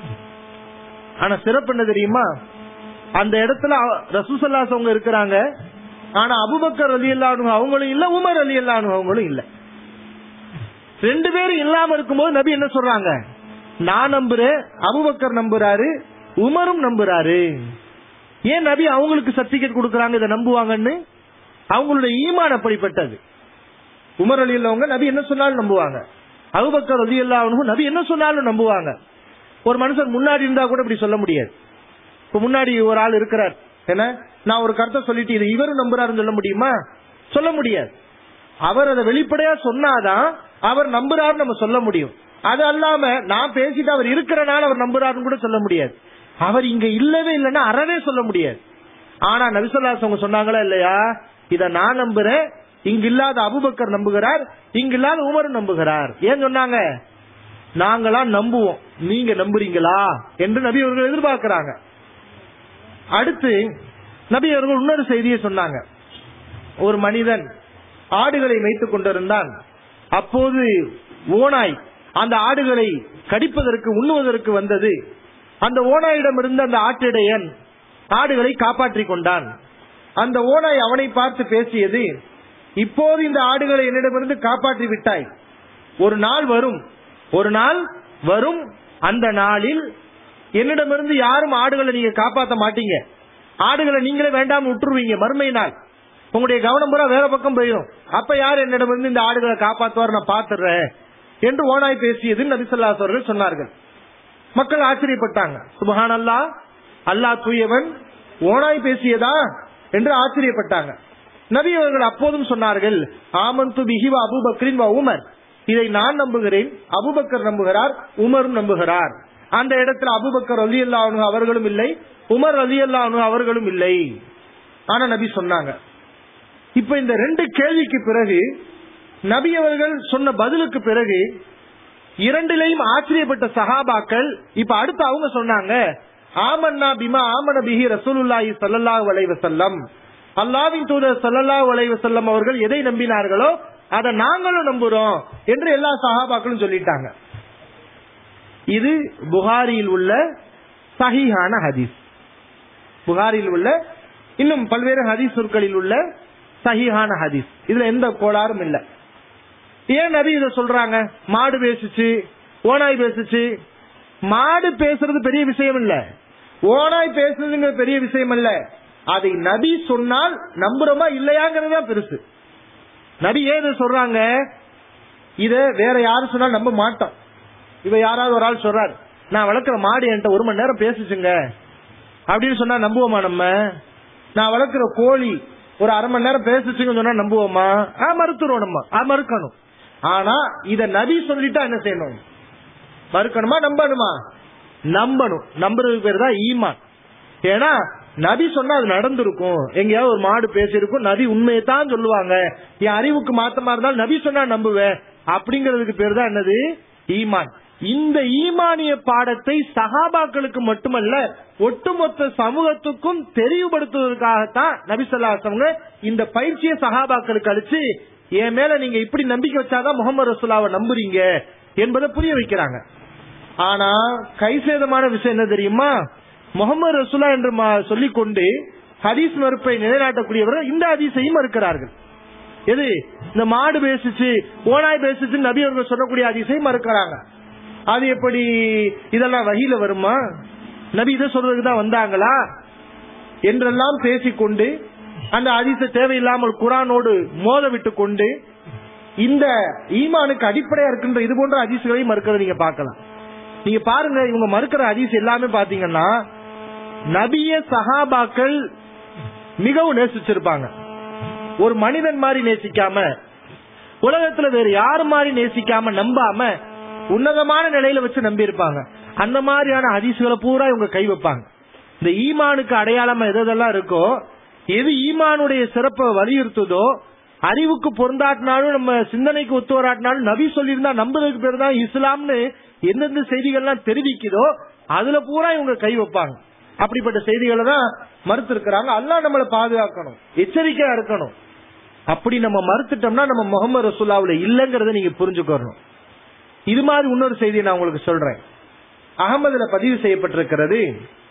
ஆனா சிறப்பு என்ன தெரியுமா அந்த இடத்துல ரசூசல்லாஸ் அவங்க இருக்கிறாங்க ஆனா அபுபக்கர் அலி அல்லானு அவங்களும் இல்ல உமர் அலி அல்லானு அவங்களும் இல்ல ரெண்டு பேரும் இல்லாம இருக்கும்போது நபி என்ன சொல்றாங்க நான் நம்புறேன் அபுபக்கர் நம்புறாரு உமரும் நம்புறாரு ஏன் நபி அவங்களுக்கு சர்டிபிகேட் கொடுக்கறாங்க இதை நம்புவாங்கன்னு அவங்களுடைய ஈமான் அப்படிப்பட்டது உமர் அலி அல்லவங்க நபி என்ன சொன்னாலும் நம்புவாங்க அபுபக்கர் அலி அல்லாஹ் நபி என்ன சொன்னாலும் நம்புவாங்க ஒரு மனுஷன் முன்னாடி இருந்தா கூட இப்படி சொல்ல முடியாது இப்ப முன்னாடி ஒரு ஆள் இருக்கிறார் என்ன நான் ஒரு கருத்தை சொல்லிட்டு இது இவரும் நம்புறாருன்னு சொல்ல முடியுமா சொல்ல முடியாது அவர் அதை வெளிப்படையா சொன்னாதான் அவர் நம்புறாருன்னு நம்ம சொல்ல முடியும் அது அல்லாம நான் பேசிட்டு அவர் இருக்கிறனால அவர் நம்புறாருன்னு கூட சொல்ல முடியாது அவர் இங்க இல்லவே இல்லைன்னா அறவே சொல்ல முடியாது ஆனா நபிசல்லாஸ் அவங்க சொன்னாங்களா இல்லையா இத நான் நம்புறேன் இங்க இல்லாத அபுபக்கர் நம்புகிறார் இங்க இல்லாத உமரும் நம்புகிறார் ஏன் சொன்னாங்க நாங்களா நம்புவோம் நீங்க நம்புறீங்களா என்று நபி அவர்கள் எதிர்பார்க்கிறாங்க அடுத்து நபி அவர்கள் இன்னொரு செய்தியை சொன்னாங்க ஒரு மனிதன் ஆடுகளை மேய்த்துக் கொண்டிருந்தான் அப்போது ஓனாய் அந்த ஆடுகளை கடிப்பதற்கு உண்ணுவதற்கு வந்தது அந்த ஓனாயிடம் இருந்த அந்த ஆட்டிடையன் ஆடுகளை காப்பாற்றிக் கொண்டான் அந்த ஓனாய் அவனை பார்த்து பேசியது இப்போது இந்த ஆடுகளை என்னிடமிருந்து காப்பாற்றி விட்டாய் ஒரு நாள் வரும் ஒரு நாள் வரும் அந்த நாளில் என்னிடமிருந்து யாரும் ஆடுகளை நீங்க காப்பாத்த மாட்டீங்க ஆடுகளை நீங்களே வேண்டாம் விட்டுருவீங்க மறுமை நாள் உங்களுடைய கவனம் பூரா வேற பக்கம் போயிடும் அப்ப யார் என்னிடமிருந்து இந்த ஆடுகளை காப்பாத்துவார் நான் பாத்துறேன் என்று ஓனாய் பேசியது நபிசல்லாஸ் அவர்கள் சொன்னார்கள் மக்கள் ஆச்சரியப்பட்டாங்க சுபஹான் அல்லா அல்லாஹ் தூயவன் ஓனாய் பேசியதா என்று ஆச்சரியப்பட்டாங்க நபி அவர்கள் அப்போதும் சொன்னார்கள் ஆமந்து பிஹி வ அபூபக்கரின் வ உமர் இதை நான் நம்புகிறேன் அபுபக்கர் நம்புகிறார் உமரும் நம்புகிறார் அந்த இடத்துல அபுபக்கர் அலி அல்லாஹ் அவர்களும் இல்லை உமர் அலி அல்லாஹ் அவர்களும் இல்லை ஆனா நபி சொன்னாங்க இப்ப இந்த ரெண்டு கேள்விக்கு பிறகு நபி அவர்கள் சொன்ன பதிலுக்கு பிறகு இரண்டிலையும் ஆச்சரியப்பட்ட சஹாபாக்கள் இப்ப அடுத்து அவங்க சொன்னாங்க ஆமன்னா பிமா ஆமன பிஹி ரசூலுல்லாஹி ஸல்லல்லாஹு அலைஹி வஸல்லம் அல்லாஹ்வின் தூதர் ஸல்லல்லாஹு அலைஹி வஸல்லம் அவர்கள் எதை நம்பினார்களோ அதை நாங்களும் நம்புறோம் என்று எல்லா சஹாபாக்களும் சொல்லிட்டாங்க இது புகாரியில் உள்ள சஹீஹான ஹதீஸ் புகாரில் உள்ள இன்னும் பல்வேறு ஹதீஸ் சொற்களில் உள்ள சஹீஹான ஹதீஸ் இதுல எந்த கோளாறும் இல்ல ஏன் நபி இத சொல்றாங்க மாடு பேசுச்சு ஓனாய் பேசுச்சு மாடு பேசுறது பெரிய விஷயம் இல்ல ஓனாய் பேசுறதுங்கிற பெரிய விஷயம் இல்ல அதை நபி சொன்னால் நம்புறோமா இல்லையாங்கிறது தான் பெருசு நபி ஏன் இதை சொல்றாங்க இத வேற யாரும் சொன்னாலும் நம்ப மாட்டோம் இவ யாராவது ஒரு ஆள் சொல்றாரு நான் வளர்க்குற மாடு என்கிட்ட ஒரு மணி நேரம் பேசுச்சுங்க அப்படின்னு சொன்னா நம்புவோமா நம்ம நான் வளர்க்குற கோழி ஒரு அரை மணி நேரம் பேசுச்சுன்னு சொன்னா நம்புவோமா ஆ, மறுத்துருவோம் நம்ம ஆ, மறுக்கணும் ஆனா இத நபி சொல்லிட்டா என்ன செய்யணும் மறுக்கணுமா நம்பணுமா நம்பணும் நம்புறதுக்கு பேர் தான் ஈமான் ஏன்னா நபி சொன்னா அது நடந்திருக்கும் எங்கேயாவது ஒரு மாடு பேசியிருக்கும் நபி உண்மையை தான் சொல்லுவாங்க என் அறிவுக்கு மாத்தமா இருந்தாலும் நபி சொன்னா நம்புவேன் அப்படிங்கிறதுக்கு பேர் தான் என்னது ஈமான் இந்த ஈமானிய பாடத்தை சஹாபாக்களுக்கு மட்டுமல்ல ஒட்டுமொத்த சமூகத்துக்கும் தெளிவுபடுத்துவதற்காகத்தான் நபி சொல்லாசவங்க இந்த பயிற்சியை சஹாபாக்களுக்கு அளிச்சு என் மேல நீங்க இப்படி நம்பிக்கை வச்சாதான் முகமது ரசூலாவை நம்புறீங்க என்பதை புரிய வைக்கிறாங்க ஆனா கைசேதமான விஷயம் என்ன தெரியுமா முகமது ரசூலா என்று மா- சொல்லிக்கொண்டு ஹதீஸ் மறுப்பை நிலைநாட்டக்கூடியவர்கள் இந்த ஹதீஸையும் மறுக்கிறார்கள் எது இந்த மாடு பேசிச்சு ஓனாய் பேசிச்சு நபி அவர்கள் சொல்லக்கூடிய ஹதீஸையும் மறுக்கிறாங்க அது எப்படி இதெல்லாம் வகையில வருமா நபி இதை சொல்றதுக்கு தான் வந்தாங்களா என்றெல்லாம் பேசிக்கொண்டு அந்த ஹதீஸை தேவையில்லாமல் குரானோடு மோத விட்டு கொண்டு இந்த ஈமானுக்கு அடிப்படையா இருக்கின்ற இது போன்ற ஹதீஸ்களையும் மறுக்கிறத நீங்க பார்க்கலாம் நீங்க பாருங்க இவங்க மறுக்கிற ஹதீஸ் எல்லாமே பாத்தீங்கன்னா நபிய சஹாபாக்கள் மிகவும் நேசிச்சிருப்பாங்க ஒரு மனிதன் மாதிரி நேசிக்காம உலகத்துல வேற யாரு மாதிரி நேசிக்காம நம்பாம உன்னதமான நிலையில வச்சு நம்பி இருப்பாங்க அந்த மாதிரியான ஹதீஸ்களை பூரா இவங்க கை வைப்பாங்க இந்த ஈமானுக்கு அடையாளமா எது எதெல்லாம் இருக்கோ எது ஈமானுடைய சிறப்பை வலியுறுத்துதோ அறிவுக்கு பொருந்தாட்டினாலும் நம்ம சிந்தனைக்கு ஒத்து வராட்டினாலும் நபி சொல்லியிருந்தா நம்புறதுக்கு பேர் தான் இஸ்லாம்னு எந்தெந்த செய்திகள்லாம் தெரிவிக்குதோ அதுல பூரா இவங்க கை வைப்பாங்க அப்படிப்பட்ட செய்திகளை தான் மறுத்து இருக்கிறாங்க அல்லாஹ் நம்மளை பாதுகாக்கணும் எச்சரிக்கையா இருக்கணும் அப்படி நம்ம மறுத்துட்டோம்னா நம்ம முகமது ரசூல்லாவுல இல்லங்கிறத நீங்க புரிஞ்சுக்கணும் இது மாதிரி இன்னொரு செய்தியை நான் உங்களுக்கு சொல்றேன் அகமதுல பதிவு செய்யப்பட்டிருக்கிறது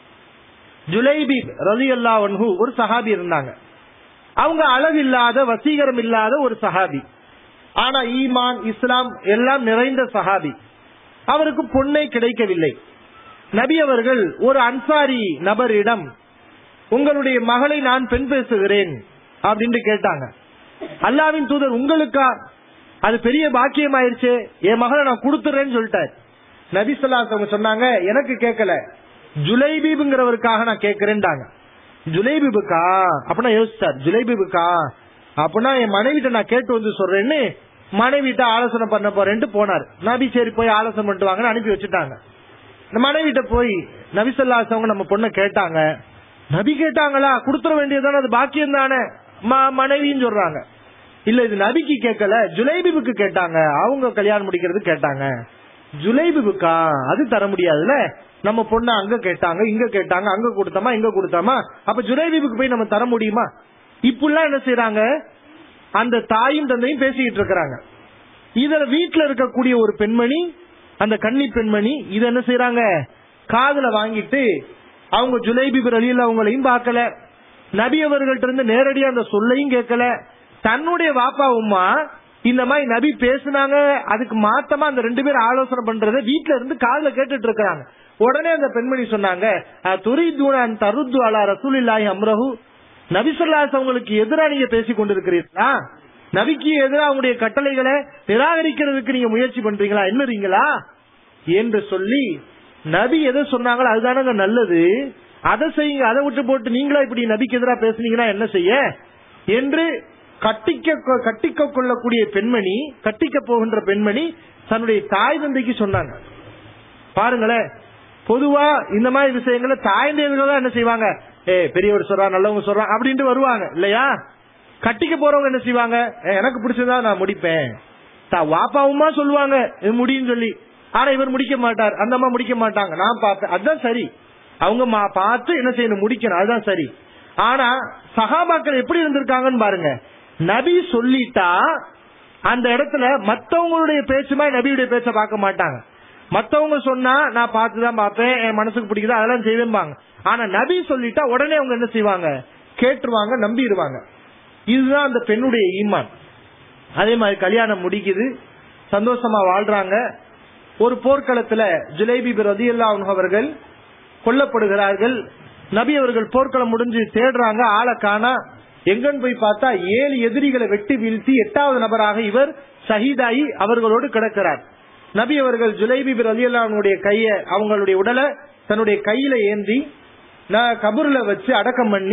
ஜுலைபி ரலி அல்லா ஒரு சஹாபி இருந்தாங்க அவங்க அளவில்லாத வசீகரம் இல்லாத ஒரு சஹாபி ஆனா ஈமான் இஸ்லாம் எல்லாம் நிறைந்த சஹாபி அவருக்கு பொண்ணை கிடைக்கவில்லை நபி அவர்கள் ஒரு அன்சாரி நபரிடம் உங்களுடைய மகளை நான் பெண் பேசுகிறேன் அப்படின்னு கேட்டாங்க அல்லாவின் தூதர் உங்களுக்கா அது பெரிய பாக்கியம் ஆயிருச்சு என் மகளை நான் கொடுத்துறேன்னு சொல்லிட்டார் நபி சொல்லாஸ் அவங்க சொன்னாங்க எனக்கு கேட்கல ஜுலைபீபுங்கிறவருக்காக நான் கேட்கிறேன்டாங்க ஜுலைபீபுக்கா அப்படின்னா யோசிச்சார் ஜுலைபீபுக்கா அப்படின்னா என் மனைவிட்ட நான் கேட்டு வந்து சொல்றேன்னு மனைவிட்ட ஆலோசனை பண்ண போறேன்ட்டு போனார் நபி சரி போய் ஆலோசனை பண்ணிட்டு வாங்கன்னு அனுப்பி வச்சுட்டாங்க இந்த மனைவிட்ட போய் நபிசல்லாஸ் அவங்க நம்ம பொண்ணை கேட்டாங்க நபி கேட்டாங்களா கொடுத்துட வேண்டியதானே அது பாக்கியம் தானே மனைவின்னு சொல்றாங்க இல்ல இது நபிக்கு கேட்கல ஜுலைபிபுக்கு கேட்டாங்க அவங்க கல்யாணம் முடிக்கிறது கேட்டாங்க ஜுலைபிபுக்கா அது தர முடியாதுல்ல நம்ம பொண்ணு அங்க கேட்டாங்க இங்க கேட்டாங்க அங்க கொடுத்தோமா இங்க கொடுத்தோமா அப்ப ஜுலைபிபுக்கு போய் நம்ம தர முடியுமா இப்படிலாம் என்ன செய்யறாங்க அந்த தாயும் தந்தையும் பேசிக்கிட்டு இருக்கிறாங்க இதுல வீட்டுல இருக்கக்கூடிய ஒரு பெண்மணி அந்த கன்னி பெண்மணி இது என்ன செய்யறாங்க காதுல வாங்கிட்டு அவங்க ஜுலைபி ரலியில் அவங்களையும் பார்க்கல நபி அவர்கள்ட்ட இருந்து நேரடியா அந்த சொல்லையும் கேட்கல தன்னுடைய வாப்பா உமா இந்த மாதிரி நபி பேசுனாங்க அதுக்கு மாத்தமா அந்த ரெண்டு பேரும் ஆலோசனை பண்றத வீட்டுல இருந்து காதுல கேட்டுட்டு இருக்காங்க உடனே அந்த பெண்மணி சொன்னாங்க துரிதூனான் தருத்து அலா ரசூலில்லாஹி அம்ரஹு நபி சொல்லாஸ் அவங்களுக்கு எதிராக நீங்க பேசிக் கொண்டிருக்கிறீர்களா நபிக்கு எதிராக அவங்களுடைய கட்டளைகளை நிராகரிக்கிறதுக்கு நீங்க முயற்சி பண்றீங்களா என்னறீங்களா என்று சொல்லி நபி எதை சொன்னாங்களோ அதுதானங்க நல்லது அதை செய்யுங்க அதை விட்டு போட்டு நீங்களா இப்படி நபிக்கு எதிராக பேசுனீங்கன்னா என்ன செய்ய என்று கட்டிக்க கட்டிக்க கொள்ளக்கூடிய பெண்மணி கட்டிக்க போகின்ற பெண்மணி தன்னுடைய தாய் தந்தைக்கு சொன்னாங்க பாருங்களேன் பொதுவா இந்த மாதிரி விஷயங்கள தாய் தந்தைகள் தான் என்ன செய்வாங்க ஏ பெரியவர் சொல்றா நல்லவங்க சொல்றா அப்படின்ட்டு வருவாங்க இல்லையா கட்டிக்க போறவங்க என்ன செய்வாங்க "ஏ, எனக்கு பிடிச்சதா நான் முடிப்பேன் தா வாப்பாவுமா சொல்லுவாங்க இது முடியும்னு சொல்லி ஆனா இவர் முடிக்க மாட்டார் அந்த அம்மா முடிக்க மாட்டாங்க நான் பார்த்தேன் அதுதான் சரி அவங்க மா- பார்த்து என்ன செய்யணும் முடிக்கணும் அதுதான் சரி ஆனா சகாபாக்கள் எப்படி இருந்திருக்காங்கன்னு பாருங்க நபி சொல்லிட்டா அந்த இடத்துல மத்தவங்களுடைய பேச்சுமா நபியுடைய பேச்ச பார்க்க மாட்டாங்க மத்தவங்க சொன்னா நான் பார்த்துதான் பார்ப்பேன் என் மனசுக்கு பிடிக்குதா அதெல்லாம் செய்வேன்பாங்க ஆனா நபி சொல்லிட்டா உடனே அவங்க என்ன செய்வாங்க கேட்டுருவாங்க நம்பிடுவாங்க இதுதான் அந்த பெண்ணுடைய ஈமான் அதே மாதிரி கல்யாணம் முடிக்குது சந்தோஷமா வாழ்றாங்க ஒரு போர்க்களத்துல ஜுலைபி ரதியல்லா அவர்கள் கொல்லப்படுகிறார்கள் நபி அவர்கள் போர்க்களம் முடிஞ்சு தேடுறாங்க ஆளை காணா எங்கன்னு போய் பார்த்தா ஏழு எதிரிகளை வெட்டி வீழ்த்தி எட்டாவது நபராக இவர் ஷஹீதாகி அவர்களோடு கிடக்கிறார் நபி அவர்கள் ஜுலைபி ரலியல்லாவுடைய கைய அவங்களுடைய உடலை தன்னுடைய கையில ஏந்தி நான் கபூர்ல வச்சு அடக்கம் பண்ணி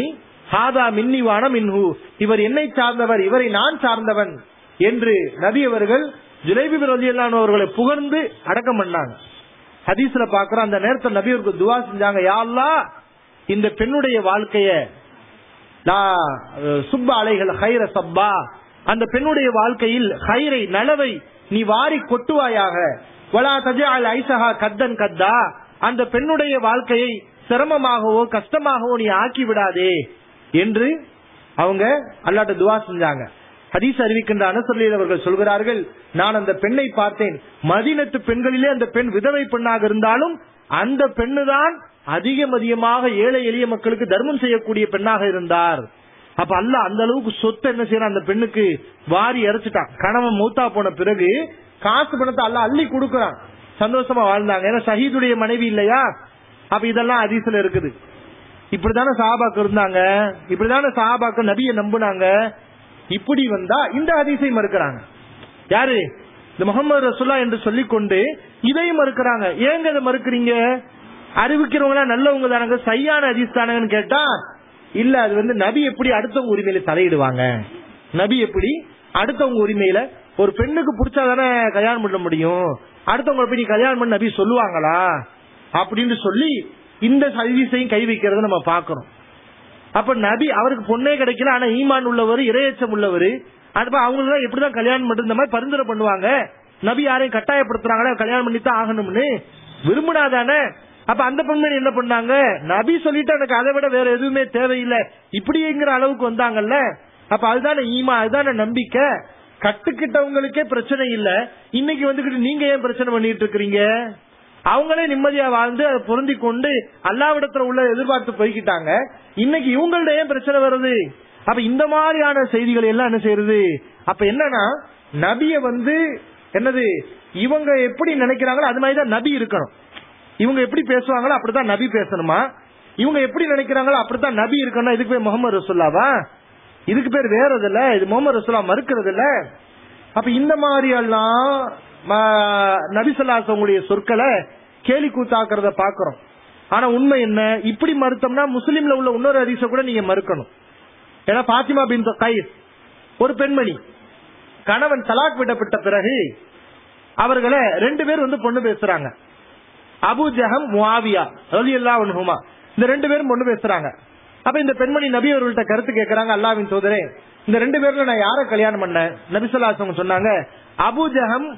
ஹாதா மின்னிவான மின்ஹு இவர் என்னை சார்ந்தவர் இவரை நான் சார்ந்தவன் என்று நபி அவர்கள் ஜுலைபி ரலியல்லாஹு அவர்களை புகழ்ந்து அடக்கம் பண்ணாங்க ஹதீஸ்ல பாக்குறோம் அந்த நேரத்தில் நபி அவருக்கு துவா செஞ்சாங்க யா அல்லாஹ் இந்த பெண்ணுடைய வாழ்க்கைய நான் சுப்ப அலைகள் ஹைர சப்பா அந்த பெண்ணுடைய வாழ்க்கையில் ஹைரை நலவை நீ வாரி கொட்டுவாயாக வலா தஜால் ஐசஹா கத்தன் கத்தா அந்த பெண்ணுடைய வாழ்க்கையை சிரமமாகவோ கஷ்டமாகவோ நீ ஆக்கி விடாதே என்று அவங்க அல்லாட்ட துவா செஞ்சாங்க ஹதீஸ் அறிவிக்கின்ற அனசர்லில் அவர்கள் சொல்கிறார்கள் நான் அந்த பெண்ணை பார்த்தேன் மதினத்து பெண்களிலே அந்த பெண் விதவை பெண்ணாக இருந்தாலும் அந்த பெண்ணுதான் அதிகம் அதிகமாக ஏழை எளிய மக்களுக்கு தர்மம் செய்யக்கூடிய பெண்ணாக இருந்தார் அப்ப அல்ல அந்த அளவுக்கு சொத்து என்ன செய்யறான் அந்த பெண்ணுக்கு வாரி இறைச்சிட்டான் கணவன் மூத்தா போன பிறகு காசு பணத்தை அல்ல அள்ளி கொடுக்கறான் சந்தோஷமா வாழ்ந்தாங்க ஏன்னா ஷஹீதுடைய மனைவி இல்லையா அப்ப இதெல்லாம் அதிசல இருக்குது இப்படிதானே சஹாபாக்கள் இருந்தாங்க இப்படிதானே சஹாபாக்கள் நபியை நம்புனாங்க இப்படி வந்தா இந்த அதிசை மறுக்கிறாங்க யாரு இந்த முகமது ரசுல்லா என்று சொல்லிக்கொண்டு இதையும் மறுக்கிறாங்க ஏங்க இதை மறுக்கிறீங்க அறிவிக்கிறவங்க நல்லவங்க தானங்க சையான அதிஸ் தானங்கன்னு கேட்டா இல்ல அது வந்து நபி எப்படி அடுத்தவங்க உரிமையில தலையிடுவாங்க நபி எப்படி அடுத்தவங்க உரிமையில ஒரு பெண்ணுக்கு பிடிச்சாதானே கல்யாணம் பண்ண முடியும் அடுத்தவங்க போய் நீ கல்யாணம் பண்ண நபி சொல்லுவாங்களா அப்படின்னு சொல்லி இந்த சர்வீஸையும் கை வைக்கிறத நம்ம பாக்குறோம் அப்ப நபி அவருக்கு பொண்ணே கிடைக்கல ஆனா ஈமான் உள்ளவர் இரையச்சம் உள்ளவர் அப்ப அவங்க எப்படிதான் கல்யாணம் பண்றது இந்த மாதிரி பரிந்துரை பண்ணுவாங்க நபி யாரையும் கட்டாயப்படுத்துறாங்களே கல்யாணம் பண்ணித்தான் ஆகணும்னு விரும்பினாதானே அப்ப அந்த பெண்மணி என்ன பண்ணாங்க நபி சொல்லிட்டு எனக்கு அதை விட வேற எதுவுமே தேவையில்லை இப்படிங்கிற அளவுக்கு வந்தாங்கல்ல அப்ப அதுதானே ஈமா அதுதானே நம்பிக்கை கட்டுக்கிட்டவங்களுக்கே பிரச்சனை இல்ல இன்னைக்கு வந்துகிட்டு நீங்க ஏன் பிரச்சனை பண்ணிட்டு இருக்கிறீங்க அவங்களே நிம்மதியா வாழ்ந்து அதை பொருந்தி கொண்டு அல்லாவிடத்துல உள்ள எதிர்பார்த்து போய்கிட்டாங்க இன்னைக்கு இவங்கள்ட்ட ஏன் பிரச்சனை வருது அப்ப இந்த மாதிரியான செய்திகள் எல்லாம் என்ன செய்யறது அப்ப என்னன்னா நபிய வந்து என்னது இவங்க எப்படி நினைக்கிறாங்களோ அது மாதிரிதான் நபி இருக்கணும் இவங்க எப்படி பேசுவாங்களோ அப்படித்தான் நபி பேசணுமா இவங்க எப்படி நினைக்கிறாங்களோ அப்படித்தான் நபி இருக்கணும் இதுக்கு பேர் முகமது ரசுல்லாவா இதுக்கு பேர் வேற இல்ல இது முகமது ரசுல்லா மறுக்கிறது இல்ல அப்ப இந்த மாதிரி எல்லாம் நபிசல்லாசவங்களுடைய சொற்களை கேலி கூத்தாக்குறத பாக்குறோம் ஆனா உண்மை என்ன இப்படி மறுத்தோம்னா முஸ்லீம்ல உள்ள இன்னொரு அதிச கூட நீங்க மறுக்கணும் ஏன்னா பாத்திமா பின் கைஸ் ஒரு பெண்மணி கணவன் தலாக் விடப்பட்ட பிறகு அவர்களை ரெண்டு பேர் வந்து பொண்ணு பேசுறாங்க அபு ஜஹம் முவாவியா ரலி அல்லா இந்த ரெண்டு பேரும் பொண்ணு பேசுறாங்க அப்ப இந்த பெண்மணி நபி அவர்கள்ட்ட கருத்து கேட்கறாங்க அல்லாவின் சோதரே இந்த ரெண்டு பேர்ல நான் யார கல்யாணம் பண்ணேன் நபிசல்லாசவங்க சொன்னாங்க அபு ஜஹம்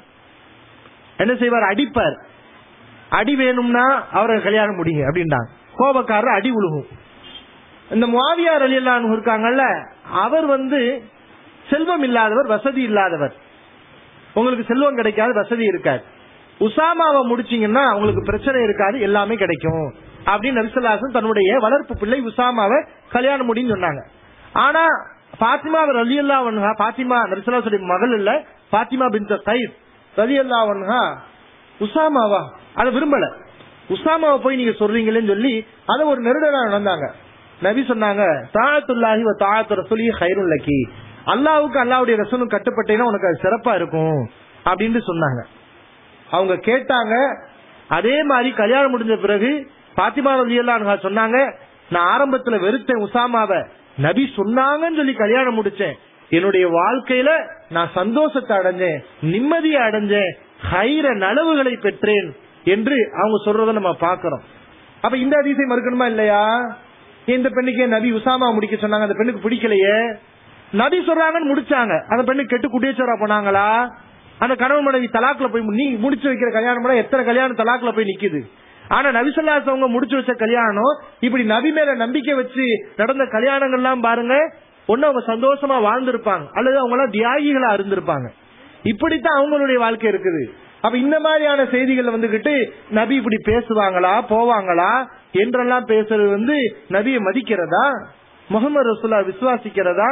என்ன செய்வார் அடிப்பார் அடி வேணும்னா அவரை கல்யாணம் முடிங்க அப்படின்றாங்க கோபக்காரர் அடி உழுகும் இந்த முவாவியார் அலி அல்லாஹ் இருக்காங்கல்ல அவர் வந்து செல்வம் இல்லாதவர் வசதி இல்லாதவர் உங்களுக்கு செல்வம் கிடைக்காது வசதி இருக்காது உசாமாவை முடிச்சீங்கன்னா உங்களுக்கு பிரச்சனை இருக்காது எல்லாமே கிடைக்கும் அப்படின்னு நபிசல்லாசன் தன்னுடைய வளர்ப்பு பிள்ளை உசாமாவை கல்யாணம் முடின்னு சொன்னாங்க ஆனா பாத்திமா ரலி அல்லா பாத்திமா நபிசல்லாசுடைய மகள் இல்ல பாத்திமா பின் கைஸ் ரலி அல்லா உசாமாவா அதை விரும்பல உசாமாவை போய் நீங்க சொல்றீங்களேன்னு சொல்லி அதை ஒரு நெருடலா நடந்தாங்க நபி சொன்னாங்க தாழத்துல்லாஹி தாழத்து ரசூலி ஹைருல் லக்கி அல்லாவுக்கு அல்லாவுடைய ரசூலும் கட்டுப்பட்டேன்னா உனக்கு அது சிறப்பா இருக்கும் அப்படின்னு சொன்னாங்க அவங்க கேட்டாங்க அதே மாதிரி கல்யாணம் முடிஞ்ச பிறகு பாத்திமா ரலியல்லாஹு சொன்னாங்க நான் ஆரம்பத்துல வெறுத்தேன் உசாமாவை நபி சொன்னாங்கன்னு சொல்லி கல்யாணம் முடிச்சேன் என்னுடைய வாழ்க்கையில நான் சந்தோஷத்தை அடைஞ்சேன் நிம்மதியை அடைஞ்சேன் ஹைர நலவுகளை பெற்றேன் என்று அவங்க சொல்றத நம்ம பாக்குறோம் அப்ப இந்த அதிசை மறுக்கணுமா இல்லையா இந்த பெண்ணுக்கே நபி உசாமா முடிக்க சொன்னாங்க அந்த பெண்ணுக்கு பிடிக்கலையே நபி சொல்றாங்கன்னு முடிச்சாங்க அந்த பெண்ணு கெட்டு குடியேச்சோரா போனாங்களா அந்த கணவன் மனைவி தலாக்ல போய் நீ முடிச்சு வைக்கிற கல்யாணம் பண்ண எத்தனை கல்யாணம் தலாக்ல போய் நிக்குது ஆனா நபிசல்லாசவங்க முடிச்சு வச்ச கல்யாணம் இப்படி நபி மேல நம்பிக்கை வச்சு நடந்த கல்யாணங்கள்லாம் பாருங்க ஒன்னு அவங்க சந்தோஷமா வாழ்ந்திருப்பாங்க அல்லது அவங்க எல்லாம் தியாகிகளா இருந்திருப்பாங்க இப்படித்தான் அவங்களுடைய வாழ்க்கை இருக்குது அப்ப இந்த மாதிரியான செய்திகள் வந்துகிட்டு நபி இப்படி பேசுவாங்களா போவாங்களா என்றெல்லாம் பேசுறது வந்து நபியை மதிக்கிறதா முகமது ரசூல்லா விசுவாசிக்கிறதா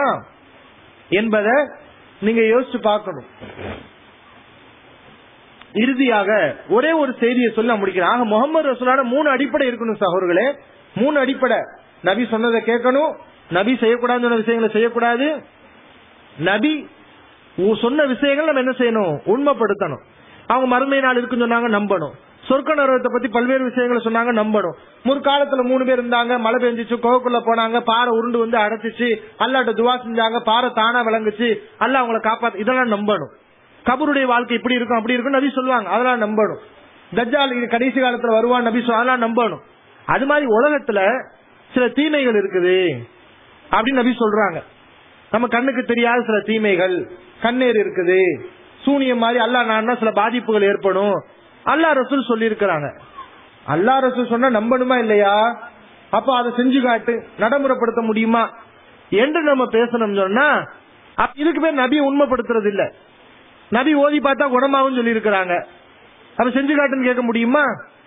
என்பதை நீங்க யோசிச்சு பார்க்கணும் இறுதியாக ஒரே ஒரு செய்தியை சொல்ல முடிக்கிறேன் ஆக முகமது ரசூலான மூணு அடிப்படை இருக்கணும் சகோதரர்களே மூணு அடிப்படை நபி சொன்னதை கேட்கணும் நபி செய்யக்கூடாது சொன்ன விஷயங்களை செய்யக்கூடாது நபி சொன்ன விஷயங்கள் நம்ம என்ன செய்யணும் உண்மைப்படுத்தணும் அவங்க மறுமை நாள் இருக்குன்னு சொன்னாங்க நம்பணும் சொர்க்க நரகத்தை பத்தி பல்வேறு விஷயங்களை சொன்னாங்க நம்பணும் முற்காலத்துல மூணு பேர் இருந்தாங்க மழை பெஞ்சிச்சு கோவக்குள்ள போனாங்க பாறை உருண்டு வந்து அடைச்சிச்சு அல்லாட்ட துவா செஞ்சாங்க பாறை தானா விளங்குச்சு அல்ல அவங்கள காப்பாத்து இதெல்லாம் நம்பணும் கபருடைய வாழ்க்கை இப்படி இருக்கும் அப்படி இருக்கும் நபி சொல்லுவாங்க அதெல்லாம் நம்பணும் தஜ்ஜால் இது கடைசி காலத்துல வருவான் நபி சொல் அதெல்லாம் நம்பணும் அது மாதிரி உலகத்துல சில தீமைகள் இருக்குது அப்படின்னு நபி சொல்றாங்க நம்ம கண்ணுக்கு தெரியாத சில தீமைகள் கண்ணீர் இருக்குது சூனியம் மாதிரி அல்லா நான் சில பாதிப்புகள் ஏற்படும் அல்லா ரசூல் சொல்லி இருக்கிறாங்க அல்லா ரசூல் சொன்னா நம்பணுமா இல்லையா அப்ப அதை செஞ்சு காட்டு நடைமுறைப்படுத்த முடியுமா என்று நம்ம பேசணும் சொன்னா அப்ப இதுக்கு பேர் நபி உண்மைப்படுத்துறது இல்ல நபி ஓதி பார்த்தா குணமாகும் சொல்லி இருக்கிறாங்க அப்ப செஞ்சு காட்டுன்னு கேட்க முடியுமா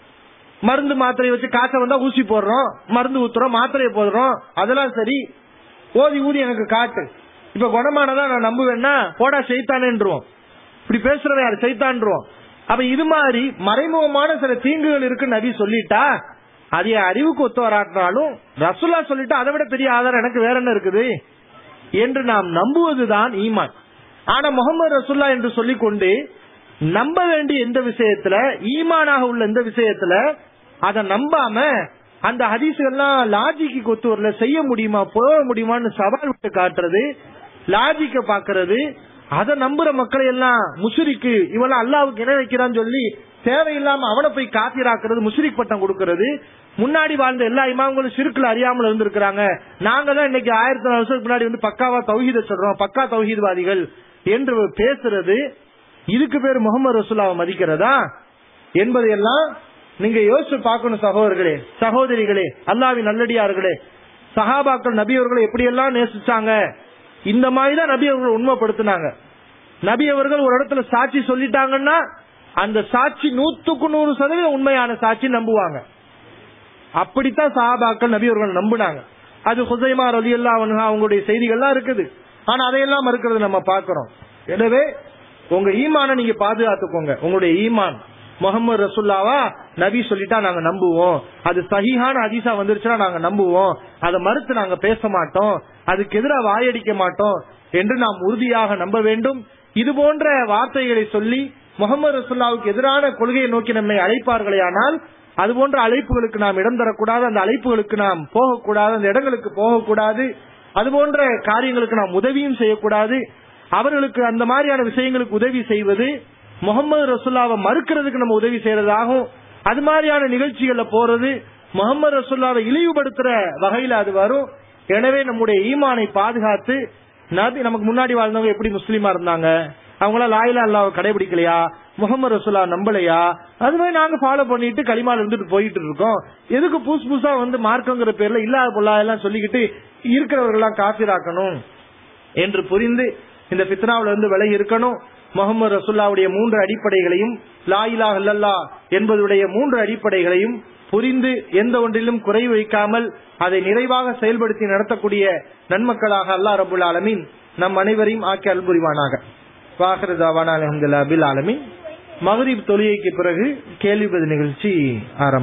மருந்து மாத்திரையை வச்சு காய்ச்சல் வந்தா ஊசி போடுறோம் மருந்து ஊத்துறோம் மாத்திரையை போடுறோம் அதெல்லாம் சரி ஓதி ஊதி எனக்கு காட்டு இப்ப குணமானதா நான் நம்புவேன்னா போடா செய்தானேன்றோம் இப்படி பேசுறவன் யாரு செய்தான்றோம் அப்ப இது மாதிரி மறைமுகமான சில தீங்குகள் இருக்கு நபி சொல்லிட்டா அது என் அறிவுக்கு ஒத்து வராட்டினாலும் ரசுல்லா சொல்லிட்டா அதை விட பெரிய ஆதாரம் எனக்கு வேற என்ன இருக்குது என்று நாம் நம்புவதுதான் ஈமான் ஆனா முகமது ரசுல்லா என்று சொல்லிக் கொண்டு நம்ப வேண்டிய எந்த விஷயத்துல ஈமானாக உள்ள எந்த விஷயத்துல அதை நம்பாம அந்த ஹதீஸ்கள்லாம் லாஜிக்கு கொத்து வரல செய்ய முடியுமா போக முடியுமான்னு சவால் விட்டு காட்டுறது லாஜிக்க பாக்குறது அதை நம்புற மக்களை எல்லாம் முஷிரிக்கு இவெல்லாம் அல்லாவுக்கு இணை வைக்கிறான்னு சொல்லி தேவையில்லாம அவனை போய் காத்திராக்குறது முஷிரிக் பட்டம் கொடுக்கறது முன்னாடி வாழ்ந்த எல்லா இமாம்களும் சிறுக்குல அறியாமல் இருந்திருக்கிறாங்க நாங்க தான் இன்னைக்கு ஆயிரத்தி நாலு வருஷத்துக்கு முன்னாடி வந்து பக்காவா தௌஹீத சொல்றோம் பக்கா தௌஹீத்வாதிகள் என்று பேசுறது இதுக்கு பேர் முகமது ரசூலாவை மதிக்கிறதா என்பதையெல்லாம் நீங்க யோசிச்சு பார்க்கணும் சகோதரர்களே சகோதரிகளே அல்லாவின் நல்லடியார்களே சஹாபாக்கள் நபி அவர்களை எப்படியெல்லாம் நேசிச்சாங்க இந்த மாதிரி தான் நபி அவர்கள் உண்மைப்படுத்தினாங்க நபி அவர்கள் ஒரு இடத்துல சாட்சி சொல்லிட்டாங்கன்னா அந்த சாட்சி நூத்துக்கு நூறு சதவீதம் உண்மையான சாட்சி நம்புவாங்க அப்படித்தான் சஹாபாக்கள் நபி அவர்கள் நம்பினாங்க அது ஹுசைமா ரலி அல்லா அவங்களுடைய செய்திகள்லாம் இருக்குது ஆனா அதையெல்லாம் மறுக்கிறது நம்ம பாக்குறோம் எனவே உங்க ஈமான நீங்க பாதுகாத்துக்கோங்க உங்களுடைய ஈமான் முகமது ரசுல்லாவா நபி சொல்லிட்டா நாங்க நம்புவோம் அது சஹிஹான ஹதீஸா வந்துருச்சுன்னா நாங்க நம்புவோம் அதை மறுத்து நாங்க பேச மாட்டோம் அதுக்கு எதிராக வாயடிக்க மாட்டோம் என்று நாம் உறுதியாக நம்ப வேண்டும் இது போன்ற வார்த்தைகளை சொல்லி முகமது ரசுல்லாவுக்கு எதிரான கொள்கையை நோக்கி நம்மை அழைப்பார்களே ஆனால் அது போன்ற அழைப்புகளுக்கு நாம் இடம் தரக்கூடாது அந்த அழைப்புகளுக்கு நாம் போகக்கூடாது அந்த இடங்களுக்கு போகக்கூடாது அது போன்ற காரியங்களுக்கு நாம் உதவியும் செய்யக்கூடாது அவர்களுக்கு அந்த மாதிரியான விஷயங்களுக்கு உதவி செய்வது முகமது ரசுல்லாவை மறுக்கிறதுக்கு நம்ம உதவி செய்யறதாகும் அது மாதிரியான நிகழ்ச்சிகள்ல போறது முகமது ரசுல்லாவை இழிவுபடுத்துற வகையில அது வரும் எனவே நம்முடைய ஈமானை பாதுகாத்து நபி நமக்கு முன்னாடி வாழ்ந்தவங்க எப்படி முஸ்லீமா இருந்தாங்க அவங்கள லாயிலா அல்லாவை கடைபிடிக்கலையா முகமது ரசுல்லா நம்பலையா அது மாதிரி நாங்க ஃபாலோ பண்ணிட்டு களிமால இருந்துட்டு போயிட்டு இருக்கோம் எதுக்கு புதுசு புதுசா வந்து மார்க்கங்கிற பேர்ல இல்லாத பொல்லா எல்லாம் சொல்லிக்கிட்டு இருக்கிறவர்கள்லாம் காப்பிராக்கணும் என்று புரிந்து இந்த பித்னாவில இருந்து விலகி இருக்கணும் முகமது ரசுல்லாவுடைய மூன்று அடிப்படைகளையும் லாயிலா இல்லல்லா என்பதுடைய மூன்று அடிப்படைகளையும் புரிந்து எந்த ஒன்றிலும் குறை வைக்காமல் அதை நிறைவாக செயல்படுத்தி நடத்தக்கூடிய நன்மக்களாக அல்லா ரபுல் ஆலமீன் நம் அனைவரையும் ஆக்கி அல்புரிவானாக வாஹரதாவான அலமதுல்லா அபில் ஆலமின் மகரீப் தொழுகைக்கு பிறகு கேள்வி பதில் நிகழ்ச்சி ஆரம்பம்